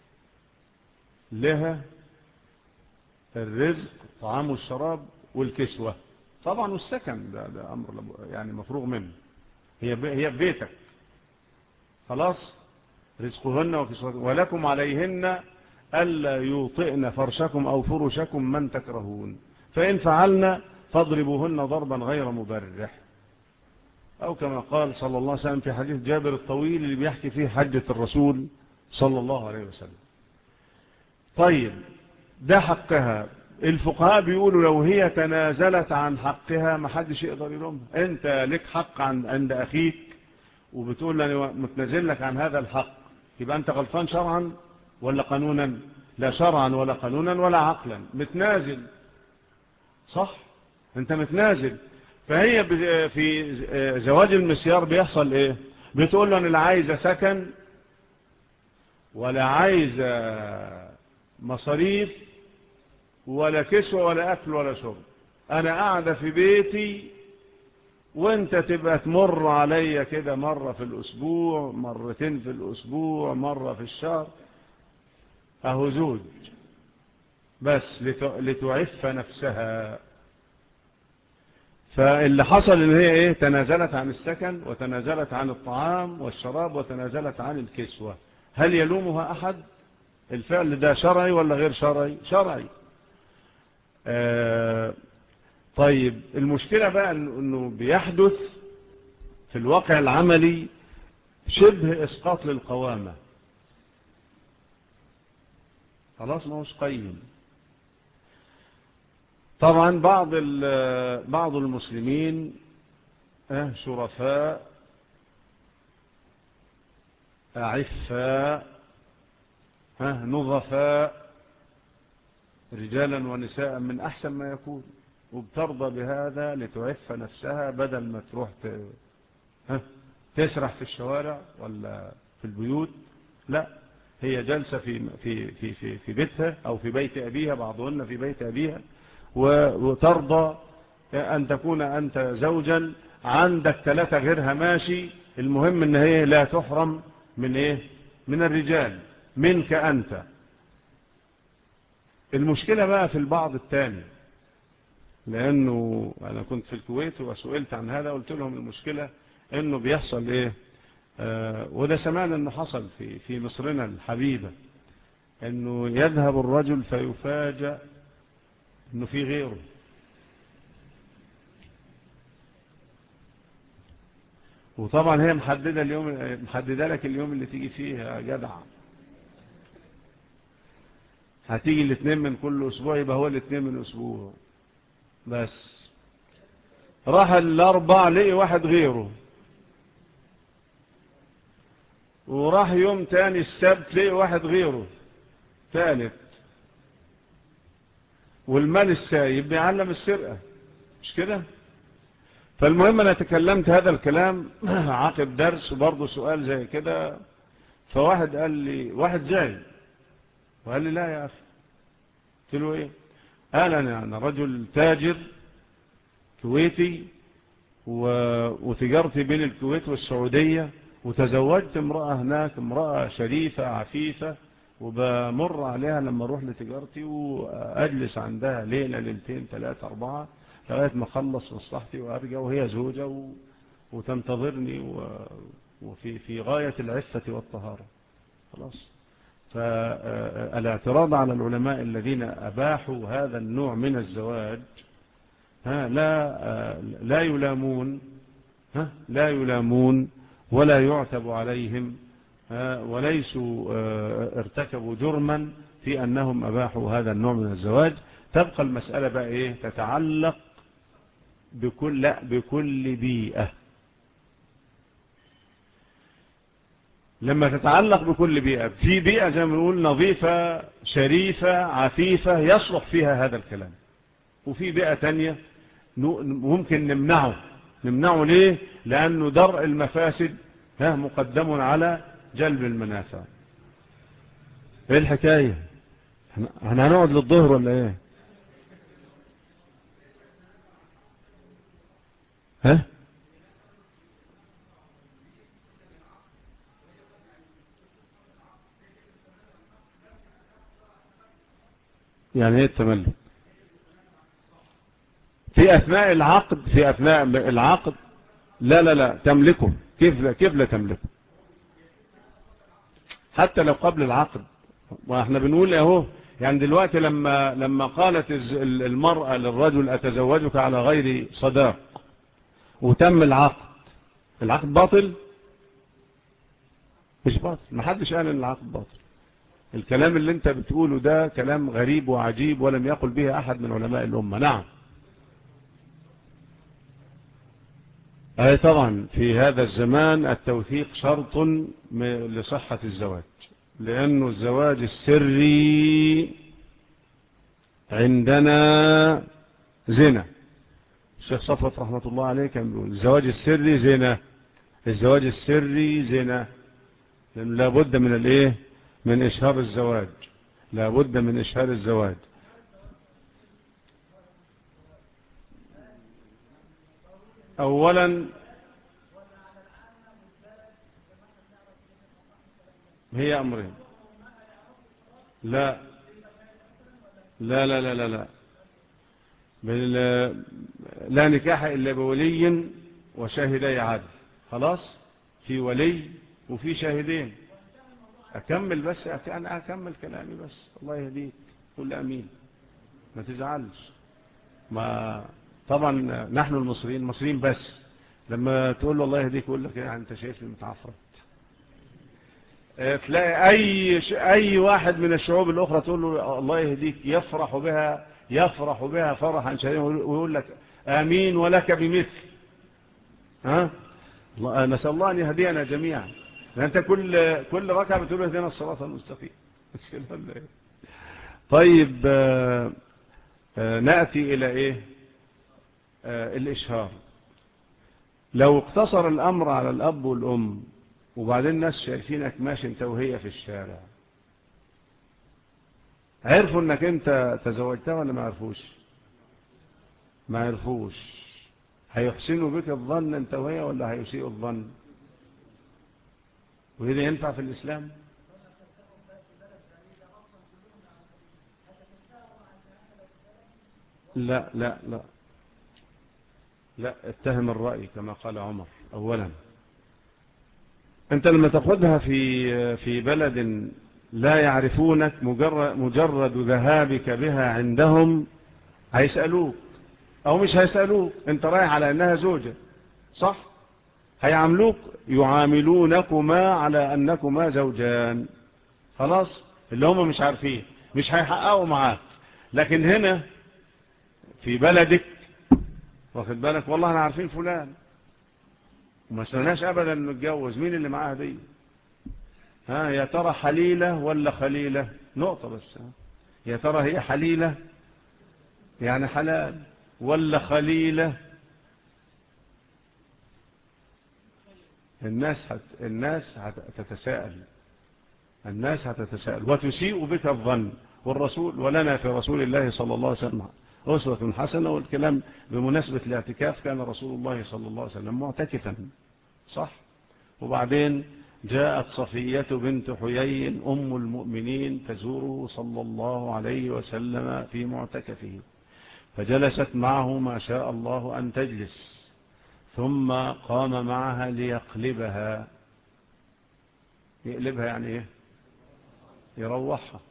لها الرزق طعام والشراب والكسوة طبعا والسكن ده, ده أمر يعني مفروغ منه هي هي بيتك خلاص رزقهن وكسوتهن ولكم عليهن ألا يوطئن فرشكم أو فرشكم من تكرهون فإن فعلنا فاضربوهن ضربا غير مبرح أو كما قال صلى الله عليه وسلم في حديث جابر الطويل اللي بيحكي فيه حجة الرسول صلى الله عليه وسلم طيب ده حقها الفقهاء بيقولوا لو هي تنازلت عن حقها ما حدش يقدر يلومها انت لك حق عند اخيك وبتقول له متنازل لك عن هذا الحق يبقى انت غلطان شرعا ولا قانونا لا شرعا ولا قانونا ولا عقلا متنازل صح انت متنازل فهي في زواج المسيار بيحصل ايه بتقول له انا لا عايزه سكن ولا عايزه مصاريف ولا كسوة ولا أكل ولا شرب أنا قاعدة في بيتي وانت تبقى تمر عليا كده مرة في الأسبوع مرتين في الأسبوع مرة في الشهر اهو زوج بس لتعف نفسها فاللي حصل ان هي ايه تنازلت عن السكن وتنازلت عن الطعام والشراب وتنازلت عن الكسوة هل يلومها احد الفعل ده شرعي ولا غير شرعي شرعي آه طيب المشكلة بقى انه بيحدث في الواقع العملي شبه اسقاط للقوامة خلاص ما هوش قيم طبعا بعض بعض المسلمين شرفاء أعفاء نظفاء رجالا ونساء من أحسن ما يكون وبترضى بهذا لتعف نفسها بدل ما تروح تسرح في الشوارع ولا في البيوت لا هي جلسة في, في, في, في, في بيتها أو في بيت أبيها بعضهن في بيت أبيها وترضى أن تكون أنت زوجا عندك ثلاثة غيرها ماشي المهم أن هي لا تحرم من إيه من الرجال منك أنت المشكلة بقى في البعض الثاني لأنه أنا كنت في الكويت وسئلت عن هذا قلت لهم المشكلة أنه بيحصل إيه آه وده سمعنا أنه حصل في, في مصرنا الحبيبة أنه يذهب الرجل فيفاجأ أنه في غيره وطبعا هي محددة اليوم محددة لك اليوم اللي تيجي فيه يا جدع هتيجي الاثنين من كل اسبوع يبقى هو الاثنين من اسبوع بس راح الاربع لقي واحد غيره وراح يوم تاني السبت لقي واحد غيره ثالث والمال السايب بيعلم السرقة مش كده فالمهم انا تكلمت هذا الكلام عقب درس وبرضه سؤال زي كده فواحد قال لي واحد زعل وقال لي لا يا أخي قلت له إيه قال أنا, أنا رجل تاجر كويتي و... وتجارتي بين الكويت والسعودية وتزوجت امرأة هناك امرأة شريفة عفيفة وبمر عليها لما اروح لتجارتي وأجلس عندها ليلة ليلتين ثلاثة أربعة لغاية ما أخلص مصلحتي وأرجع وهي زوجة و... وتنتظرني و... وفي في غاية العفة والطهارة خلاص فالاعتراض على العلماء الذين أباحوا هذا النوع من الزواج ها لا لا يلامون ها لا يلامون ولا يعتب عليهم وليسوا ارتكبوا جرما في أنهم أباحوا هذا النوع من الزواج تبقى المسألة بقى إيه تتعلق بكل, لا بكل بيئة لما تتعلق بكل بيئة في بيئة زي ما نقول نظيفة شريفة عفيفة يصلح فيها هذا الكلام وفي بيئة تانية ممكن نمنعه نمنعه ليه لأنه درء المفاسد ها مقدم على جلب المنافع ايه الحكاية احنا هنقعد للظهر ولا ايه ها يعني ايه التملك في اثناء العقد في اثناء العقد لا لا لا تملكه كيف لا كيف لا تملكه حتى لو قبل العقد واحنا بنقول اهو يعني دلوقتي لما لما قالت المرأة للرجل اتزوجك على غير صداق وتم العقد العقد باطل مش باطل ما حدش قال ان العقد باطل الكلام اللي انت بتقوله ده كلام غريب وعجيب ولم يقل به احد من علماء الامة نعم اي طبعا في هذا الزمان التوثيق شرط لصحة الزواج لانه الزواج السري عندنا زنا الشيخ صفوت رحمة الله عليه كان بيقول الزواج السري زنا الزواج السري زنا لأنه لابد من الايه من إشهار الزواج لابد من إشهار الزواج أولا هي أمرين لا لا لا لا لا لا بال- لا نكاح إلا بولي وشاهدي عدل خلاص في ولي وفي شاهدين أكمل بس أنا أكمل كلامي بس الله يهديك قل أمين ما تزعلش ما طبعا نحن المصريين مصريين بس لما تقول له الله يهديك يقول لك يعني انت شايفني متعفرت اه، تلاقي اي ش... اي واحد من الشعوب الاخرى تقول له الله يهديك يفرح بها يفرح بها فرحا شديدا ويقول لك امين ولك بمثل ها الله- نسال الله ان يهدينا جميعا لأن انت كل كل ركعه بتقول اهدنا الصراط المستقيم مش كده ولا ايه طيب آه، آه، ناتي الى ايه آه، الاشهار لو اقتصر الأمر على الأب والأم وبعدين الناس شايفينك ماشي انت وهي في الشارع عرفوا انك انت تزوجتها ولا ما عرفوش ما عرفوش هيحسنوا بك الظن انت وهي ولا هيسيئوا الظن وهذا ينفع في الإسلام لا لا لا لا اتهم الرأي كما قال عمر أولا أنت لما تأخذها في في بلد لا يعرفونك مجرد, مجرد ذهابك بها عندهم هيسألوك أو مش هيسألوك أنت رايح على أنها زوجة صح هيعاملوك يعاملونكما على أنكما زوجان خلاص اللي هم مش عارفين مش هيحققوا معاك لكن هنا في بلدك واخد بالك والله احنا عارفين فلان وما سمعناش ابدا انه اتجوز مين اللي معاه دي ها يا ترى حليلة ولا خليلة نقطة بس ها. يا ترى هي حليلة يعني حلال ولا خليلة الناس هت... الناس هتتساءل الناس هتتساءل وتسيء بك الظن والرسول ولنا في رسول الله صلى الله عليه وسلم أسوة حسنة والكلام بمناسبة الاعتكاف كان رسول الله صلى الله عليه وسلم معتكفا صح وبعدين جاءت صفية بنت حيي أم المؤمنين تزوره صلى الله عليه وسلم في معتكفه فجلست معه ما شاء الله أن تجلس ثم قام معها ليقلبها يقلبها يعني ايه يروحها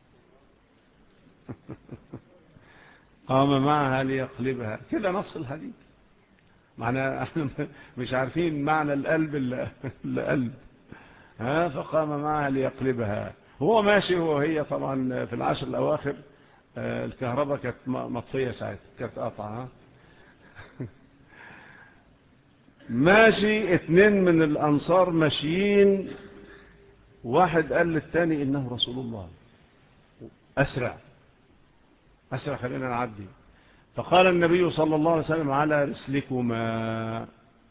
قام معها ليقلبها كده نص الحديث معنى مش عارفين معنى القلب القلب ها فقام معها ليقلبها هو ماشي وهي طبعا في العشر الأواخر الكهرباء كانت مطفية ساعتها كانت قطعة ماشي اتنين من الأنصار ماشيين واحد قال للتاني إنه رسول الله أسرع أسرع خلينا نعدي فقال النبي صلى الله عليه وسلم على رسلكما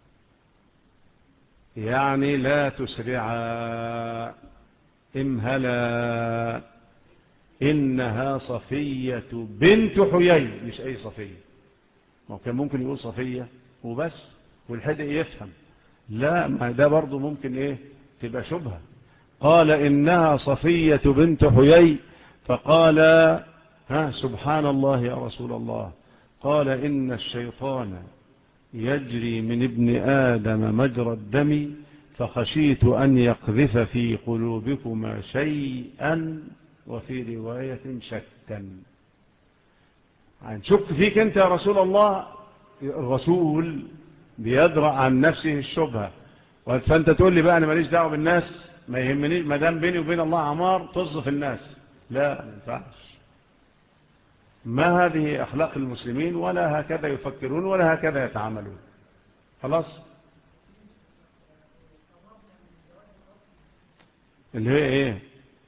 يعني لا تسرعا امهلا إنها صفية بنت حيي مش أي صفية ما كان ممكن يقول صفية وبس والحدق يفهم لا ما ده برضو ممكن ايه تبقى شبهة قال إنها صفية بنت حيي فقال ها سبحان الله يا رسول الله قال إن الشيطان يجري من ابن آدم مجرى الدم فخشيت أن يقذف في قلوبكما شيئا وفي رواية شكا شك فيك أنت يا رسول الله الرسول بيدرأ عن نفسه الشبهة فأنت تقول لي بقى أنا ماليش دعوة بالناس ما يهمني ما دام بيني وبين الله عمار تصف الناس لا ما ينفعش ما هذه أخلاق المسلمين ولا هكذا يفكرون ولا هكذا يتعاملون خلاص اللي هي ايه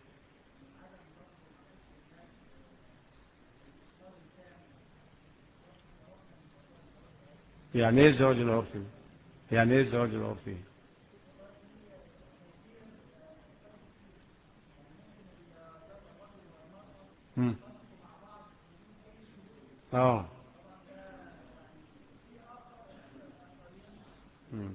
يعني ايه الزواج العرفي يعني ايه الزواج العرفي امم اه امم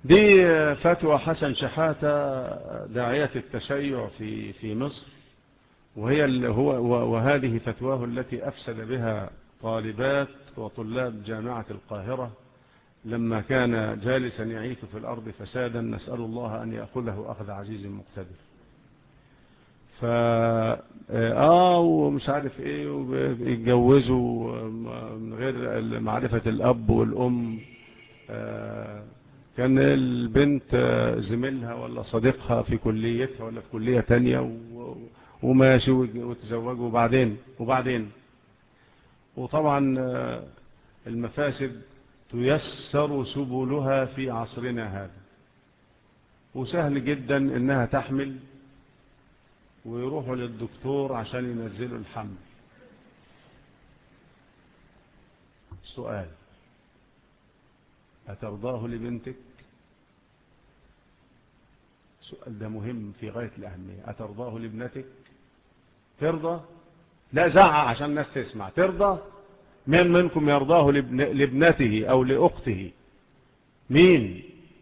دي فتوى حسن شحاتة داعية التشيع في في مصر وهي هو وهذه فتواه التي أفسد بها طالبات وطلاب جامعة القاهرة لما كان جالسا يعيث في الأرض فسادا نسأل الله أن يأخذه أخذ عزيز مقتدر فا آه ومش عارف إيه ويتجوزوا من غير معرفة الأب والأم آه كان البنت زميلها ولا صديقها في كليتها ولا في كلية تانية وماشي وتزوجوا وبعدين وبعدين وطبعا المفاسد تيسر سبلها في عصرنا هذا وسهل جدا انها تحمل ويروحوا للدكتور عشان ينزلوا الحمل سؤال أترضاه لبنتك السؤال ده مهم في غاية الأهمية أترضاه لابنتك ترضى لا زعق عشان الناس تسمع ترضى من منكم يرضاه لابن لابنته أو لأخته مين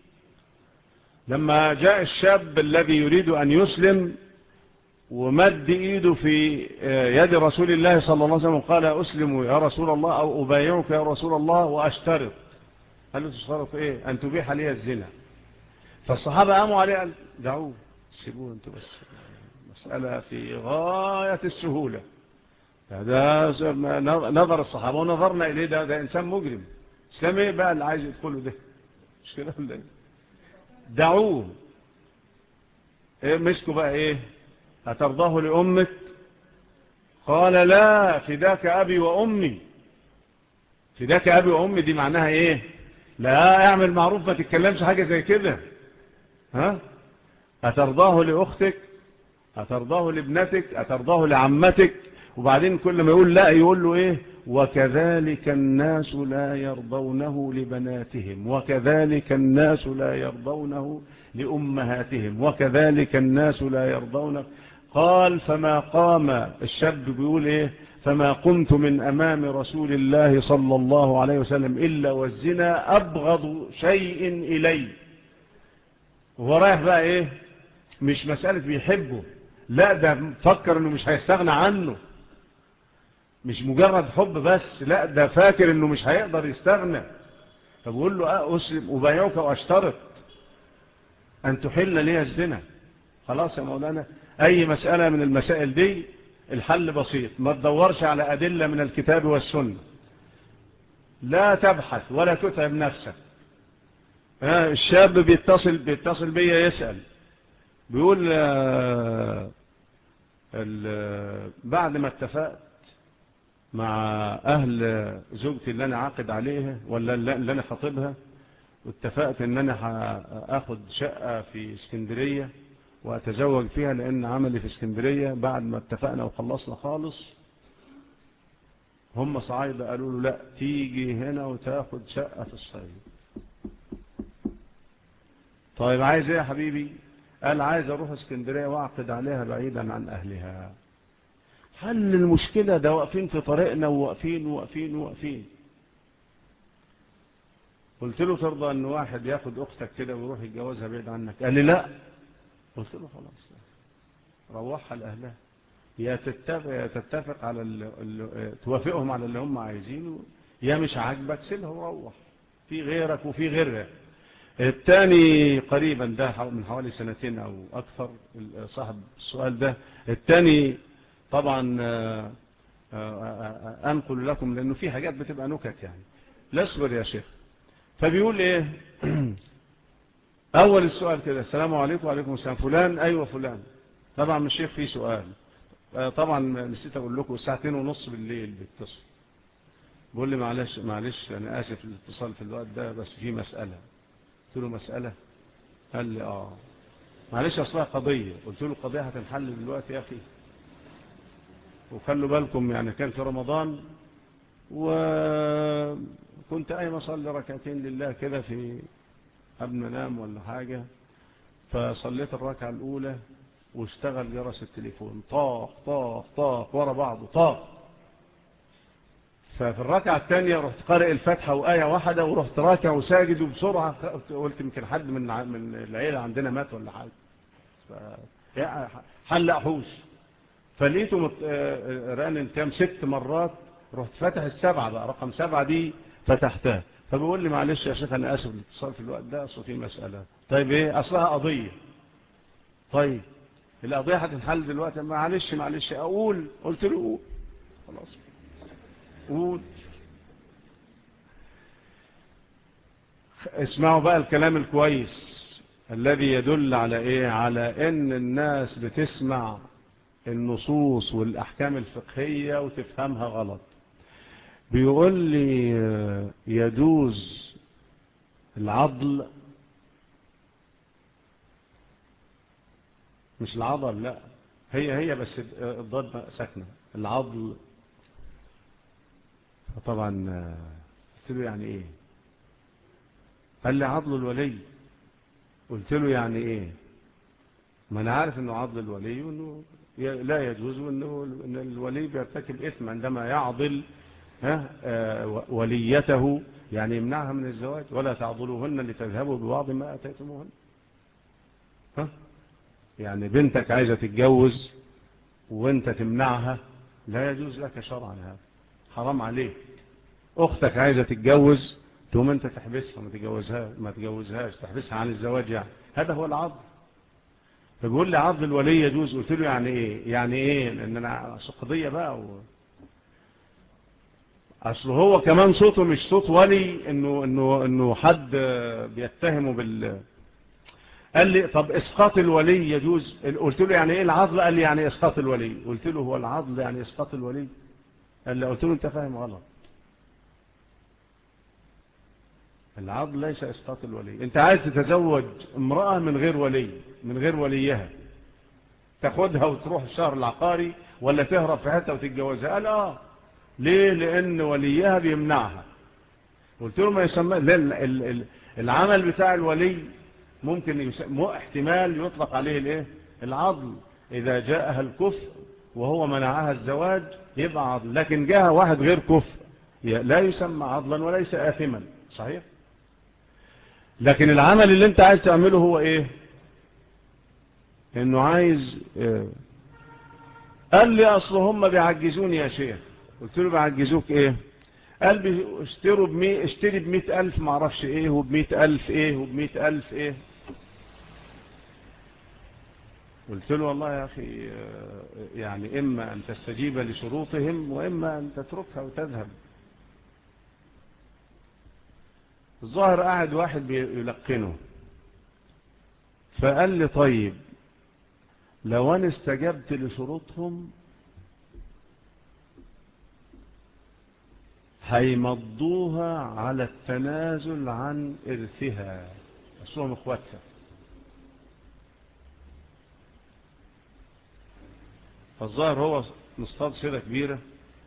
لما جاء الشاب الذي يريد أن يسلم ومد إيده في يد رسول الله صلى الله عليه وسلم وقال أسلم يا رسول الله أو أبايعك يا رسول الله وأشترط قال له تشترط إيه أن تبيح لي الزنا فالصحابة قاموا عليه قال دعوه سيبوه انتوا بس مسألة في غاية السهولة هذا نظر الصحابة ونظرنا إليه ده, ده إنسان مجرم اسلام إيه بقى اللي عايز يدخله ده مش كده ولا دعوه إيه مسكوا بقى إيه أترضاه لأمك قال لا فداك أبي وأمي فداك أبي وأمي دي معناها إيه لا اعمل معروف ما تتكلمش حاجة زي كده ها أترضاه لأختك أترضاه لابنتك أترضاه لعمتك وبعدين كل ما يقول لا يقول له إيه وكذلك الناس لا يرضونه لبناتهم وكذلك الناس لا يرضونه لأمهاتهم وكذلك الناس لا يرضونه قال فما قام الشاب بيقول إيه فما قمت من أمام رسول الله صلى الله عليه وسلم إلا والزنا أبغض شيء إلي وهو رايح بقى إيه مش مسألة بيحبه لا ده فكر انه مش هيستغنى عنه مش مجرد حب بس لا ده فاكر انه مش هيقدر يستغنى فبقول له اه اسلم وبايعك واشترط ان تحل لي الزنا خلاص يا مولانا اي مسألة من المسائل دي الحل بسيط ما تدورش على ادلة من الكتاب والسنة لا تبحث ولا تتعب نفسك اه الشاب بيتصل بيتصل بيا يسأل بيقول بعد ما اتفقت مع أهل زوجتي اللي أنا عاقد عليها ولا اللي أنا خطبها واتفقت ان أنا هاخد شقة في اسكندرية وأتزوج فيها لأن عملي في اسكندرية بعد ما اتفقنا وخلصنا خالص هم صعايدة قالوا له لا تيجي هنا وتاخد شقة في الصعيد طيب عايز ايه يا حبيبي قال عايز اروح اسكندرية واعقد عليها بعيدا عن اهلها حل المشكلة ده واقفين في طريقنا وواقفين وواقفين وواقفين قلت له ترضى ان واحد ياخد اختك كده ويروح يتجوزها بعيد عنك قال لي لا قلت له خلاص روحها لاهلها يا تتفق, يا تتفق على اللي توافقهم على اللي هم عايزينه يا مش عاجبك سيبها وروح في غيرك وفي غيرك الثاني قريبا ده من حوالي سنتين او اكثر صاحب السؤال ده الثاني طبعا انقل لكم لانه في حاجات بتبقى نكت يعني لا اصبر يا شيخ فبيقول ايه اول السؤال كده السلام عليكم وعليكم السلام فلان ايوه فلان طبعا من الشيخ في سؤال طبعا نسيت اقول لكم ساعتين ونص بالليل بيتصل بيقول لي معلش معلش انا اسف الاتصال في الوقت ده بس في مسألة قلت له مسألة قال لي اه معلش اصلها قضية قلت له القضية هتنحل دلوقتي يا اخي وخلوا بالكم يعني كان في رمضان وكنت قايم اصلي ركعتين لله كده في قبل ما انام ولا حاجة فصليت الركعة الاولى واشتغل جرس التليفون طاق طاق طاق ورا بعضه طاق ففي الركعة الثانية رحت قارئ الفاتحة وآية واحدة ورحت راكع وساجد وبسرعة قلت يمكن حد من من العيلة عندنا مات ولا حاجة حل أحوش فلقيته مت... ران كام ست مرات رحت فتح السبعة بقى رقم سبعة دي فتحتها فبقول لي معلش يا شيخ أنا آسف الاتصال في الوقت ده أصل في مسألة طيب إيه أصلها قضية طيب القضية هتنحل دلوقتي معلش معلش أقول قلت له قول خلاص قول اسمعوا بقى الكلام الكويس الذي يدل على ايه على ان الناس بتسمع النصوص والاحكام الفقهية وتفهمها غلط بيقول لي يجوز العضل مش العضل لا هي هي بس الضاد ساكنة العضل فطبعا قلت له يعني ايه قال لي عضل الولي قلت له يعني ايه ما انا عارف انه عضل الولي وانه لا يجوز وانه ان الولي بيرتكب اثم عندما يعضل ها وليته يعني يمنعها من الزواج ولا تعضلوهن لتذهبوا ببعض ما اتيتموهن ها يعني بنتك عايزة تتجوز وانت تمنعها لا يجوز لك شرعا هذا حرام عليك اختك عايزة تتجوز ثم انت تحبسها ما تجوزها ما تجوزهاش تحبسها عن الزواج يعني هذا هو العضل فبيقول لي عضل الولي يجوز قلت له يعني ايه يعني ايه لان انا قضيه بقى و... اصل هو كمان صوته مش صوت ولي انه انه انه حد بيتهمه بال قال لي طب اسقاط الولي يجوز قلت له يعني ايه العضل قال لي يعني اسقاط الولي قلت له هو العضل يعني اسقاط الولي قال لي قلت له انت فاهم غلط العضل ليس اسقاط الولي انت عايز تتزوج امرأة من غير ولي من غير وليها تاخدها وتروح الشهر العقاري ولا تهرب في حتة وتتجوزها قال اه ليه لان وليها بيمنعها قلت له ما يسمى العمل بتاع الولي ممكن يسمى احتمال يطلق عليه الايه العضل اذا جاءها الكفر وهو منعها الزواج يبقى عضل لكن جاءها واحد غير كفر لا يسمى عضلا وليس آثما صحيح لكن العمل اللي انت عايز تعمله هو ايه انه عايز إيه؟ قال لي اصل هم بيعجزوني يا شيخ قلت له بيعجزوك ايه قال اشتروا بمي اشتري بمئة الف معرفش ايه وبمئة الف ايه وبمئة الف ايه قلت له والله يا اخي يعني اما ان تستجيب لشروطهم واما ان تتركها وتذهب الظاهر قاعد واحد بيلقنه فقال لي طيب لو انا استجبت لشروطهم هيمضوها على التنازل عن إرثها أصلهم إخواتها فالظاهر هو مصطاد سيدة كبيرة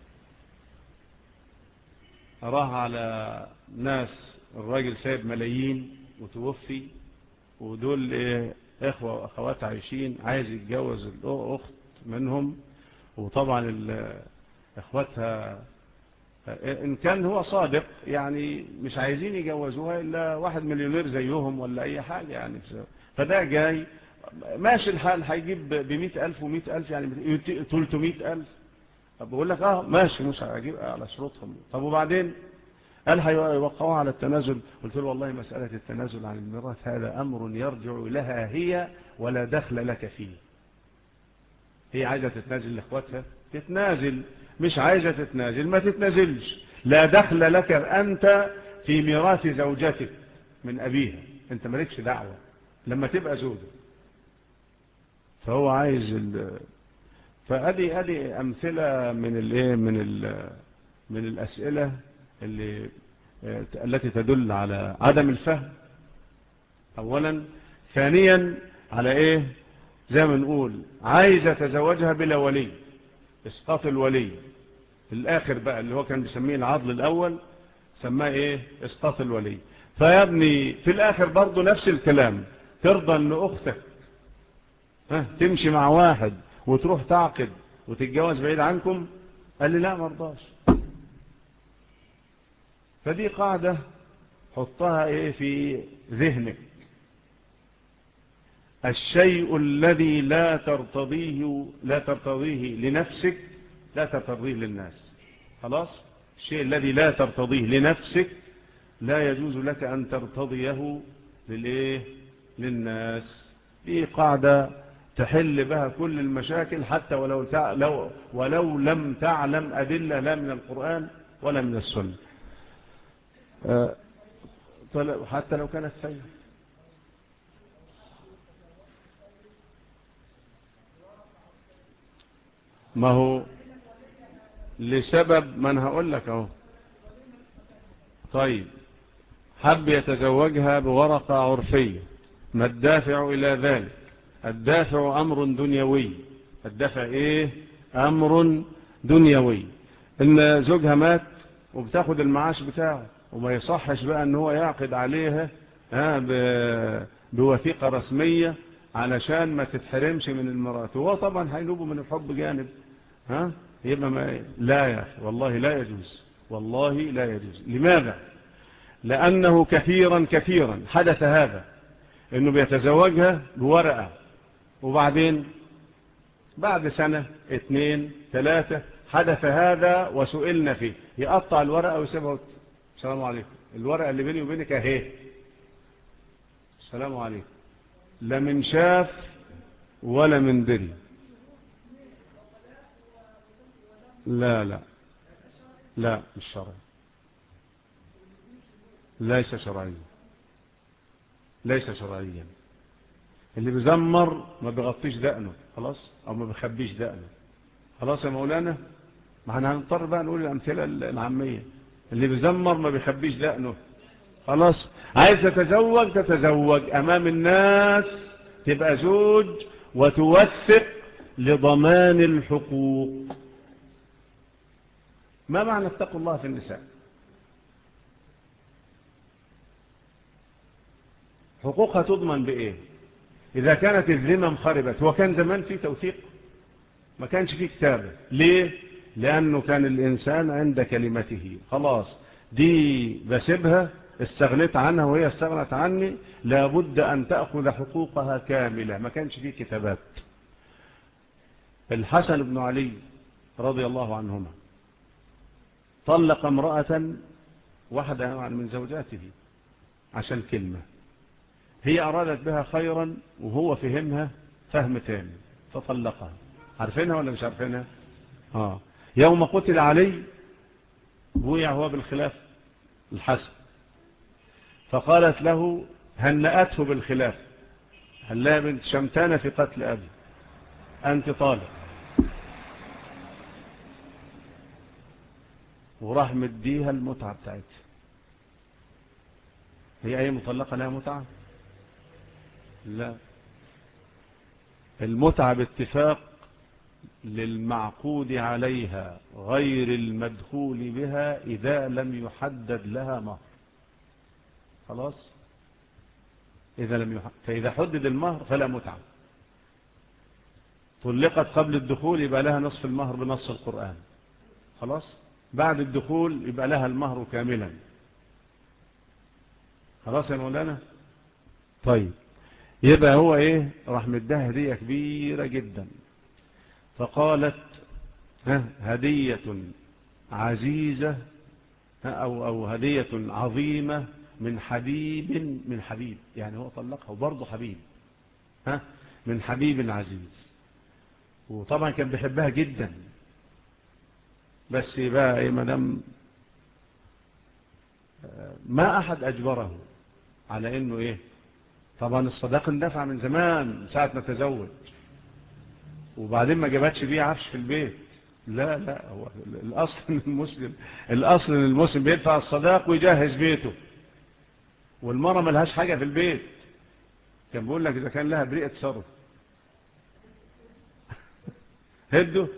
راح على ناس الراجل سايب ملايين وتوفي ودول إيه إخوة وأخوات عايشين عايز يتجوز الأخت منهم وطبعا إخواتها إن كان هو صادق يعني مش عايزين يجوزوها إلا واحد مليونير زيهم ولا أي حاجة يعني فده جاي ماشي الحال هيجيب بمئة ألف ومئة ألف يعني تلتمئة ألف بقول لك اه ماشي مش هجيب على شروطهم طب وبعدين قال هيوقعوا على التنازل قلت له والله مسألة التنازل عن الميراث هذا أمر يرجع لها هي ولا دخل لك فيه هي عايزة تتنازل لإخواتها تتنازل مش عايزة تتنازل ما تتنازلش لا دخل لك أنت في ميراث زوجتك من أبيها أنت مالكش دعوة لما تبقى زوجة فهو عايز ال... فأدي أدي أمثلة من الايه من ال... من الأسئلة اللي التي تدل على عدم الفهم أولا ثانيا على إيه زي ما نقول عايز يتزوجها بلا ولي اسقاط الولي الآخر بقى اللي هو كان بيسميه العضل الأول سماه إيه اسقاط الولي فيا ابني في الآخر برضو نفس الكلام ترضى أن أختك ها تمشي مع واحد وتروح تعقد وتتجوز بعيد عنكم قال لي لا مرضاش فدي قاعدة حطها ايه في ذهنك الشيء الذي لا ترتضيه لا ترتضيه لنفسك لا ترتضيه للناس خلاص الشيء الذي لا ترتضيه لنفسك لا يجوز لك أن ترتضيه للإيه للناس دي قاعدة تحل بها كل المشاكل حتى ولو, لو ولو لم تعلم أدلة لا من القرآن ولا من السنة حتى لو كانت سيئة ما هو لسبب من هقول لك اهو طيب حب يتزوجها بورقة عرفية ما الدافع إلى ذلك الدافع أمر دنيوي الدافع إيه أمر دنيوي إن زوجها مات وبتاخد المعاش بتاعه وما يصحش بقى ان هو يعقد عليها بوثيقة رسمية علشان ما تتحرمش من المرات هو طبعا هينوبه من الحب جانب ها يبقى ما لا يا أخي والله لا يجوز والله لا يجوز لماذا لأنه كثيرا كثيرا حدث هذا انه بيتزوجها بورقة وبعدين بعد سنة اثنين ثلاثة حدث هذا وسئلنا فيه يقطع الورقة ويسيبها السلام عليكم الورقة اللي بيني وبينك اهي السلام عليكم لا من شاف ولا من دري لا لا لا مش شرعي ليس شرعيا ليس شرعيا اللي بيزمر ما بيغطيش دقنه خلاص او ما بيخبيش دقنه خلاص يا مولانا ما احنا هنضطر بقى نقول الامثله العاميه اللي بيزمر ما بيخبيش دقنه خلاص عايز تتزوج تتزوج امام الناس تبقى زوج وتوثق لضمان الحقوق ما معنى اتقوا الله في النساء حقوقها تضمن بإيه إذا كانت الذمم خربت هو كان زمان في توثيق ما كانش في كتابة ليه لأنه كان الإنسان عند كلمته خلاص دي بسيبها استغنيت عنها وهي استغنت عني لابد أن تأخذ حقوقها كاملة ما كانش فيه كتابات الحسن بن علي رضي الله عنهما طلق امرأة واحدة من زوجاته عشان كلمة هي أرادت بها خيرا وهو فهمها فهم تاني فطلقها عارفينها ولا مش عارفينها آه. يوم قتل علي بويع هو بالخلاف الحسن فقالت له هنأته بالخلاف هلا بنت شمتانة في قتل أبي أنت طالق وراح مديها المتعة بتاعتها هي أي مطلقة لها متعة لا المتعة باتفاق للمعقود عليها غير المدخول بها إذا لم يحدد لها مهر خلاص إذا لم يحدد فإذا حدد المهر فلا متعة طلقت قبل الدخول يبقى لها نصف المهر بنص القرآن خلاص بعد الدخول يبقى لها المهر كاملا خلاص يا مولانا طيب يبقى هو ايه راح مدها هدية كبيرة جدا فقالت ها هدية عزيزة أو, أو هدية عظيمة من حبيب من حبيب يعني هو طلقها وبرضه حبيب ها من حبيب عزيز وطبعا كان بيحبها جدا بس بقى ايه مدام ما احد اجبره على انه ايه طبعا الصداق اندفع من زمان من ساعة ما تزوج وبعدين ما جابتش بيه عفش في البيت لا لا هو الاصل ان المسلم الاصل ان المسلم بيدفع الصداق ويجهز بيته والمرة ملهاش حاجة في البيت كان بيقول لك اذا كان لها بريئة تصرف هدوا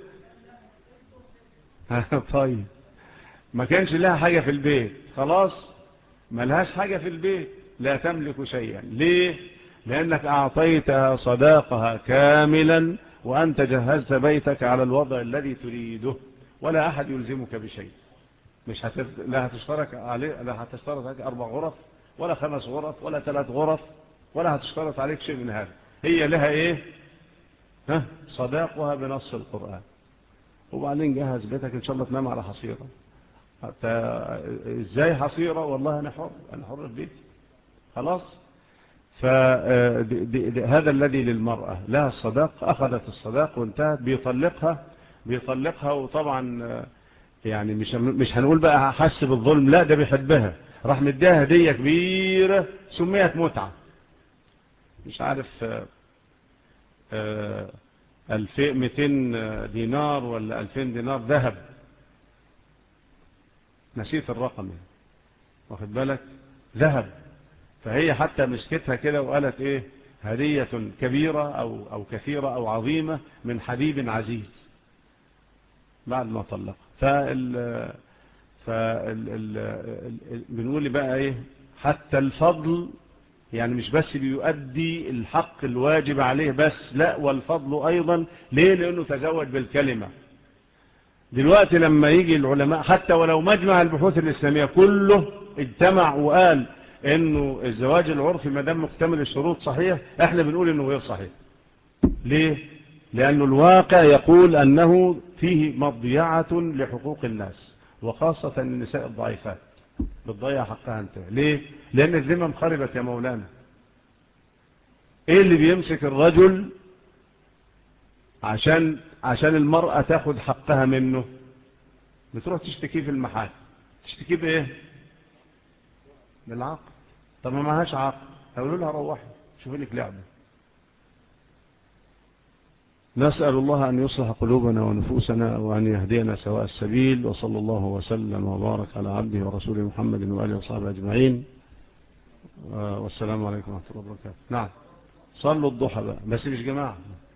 طيب ما كانش لها حاجة في البيت خلاص ما لهاش حاجة في البيت لا تملك شيئا ليه لأنك أعطيتها صداقها كاملا وأنت جهزت بيتك على الوضع الذي تريده ولا أحد يلزمك بشيء مش هتف... لا هتشترك عليه لا هتشترط عليك أربع غرف ولا خمس غرف ولا ثلاث غرف ولا هتشترط عليك شيء من هذا هي لها ايه ها صداقها بنص القرآن وبعدين جهز بيتك ان شاء الله تنام على حصيرة حتى ازاي حصيرة والله انا حر انا حر في بيتي خلاص فهذا الذي للمرأة لها الصداق أخذت الصداق وانتهت بيطلقها بيطلقها وطبعا يعني مش مش هنقول بقى حس بالظلم لا ده بيحبها راح مديها هدية كبيرة سميت متعة مش عارف ألفين ميتين دينار ولا ألفين دينار ذهب نسيت الرقم يعني واخد بالك ذهب فهي حتى مسكتها كده وقالت ايه هدية كبيرة أو, أو كثيرة أو عظيمة من حبيب عزيز بعد ما طلق فال فال بنقول بقى ايه حتى الفضل يعني مش بس بيؤدي الحق الواجب عليه بس لا والفضل أيضا ليه لأنه تزوج بالكلمة دلوقتي لما يجي العلماء حتى ولو مجمع البحوث الإسلامية كله اجتمع وقال انه الزواج العرفي ما دام مكتمل الشروط صحيح احنا بنقول انه غير صحيح ليه لانه الواقع يقول انه فيه مضيعة لحقوق الناس وخاصة النساء الضعيفات بتضيع حقها انت ليه لان الذمم خربت يا مولانا ايه اللي بيمسك الرجل عشان عشان المرأة تاخد حقها منه بتروح تشتكي في المحاكم تشتكي بايه بالعقل طب ما معهاش عقل هقولوا لها روحي شوفي لك لعبه نسأل الله أن يصلح قلوبنا ونفوسنا وأن يهدينا سواء السبيل وصلى الله وسلم وبارك على عبده ورسوله محمد وآله وصحبه أجمعين والسلام عليكم ورحمة الله وبركاته نعم صلوا الضحى بقى بس مش جماعة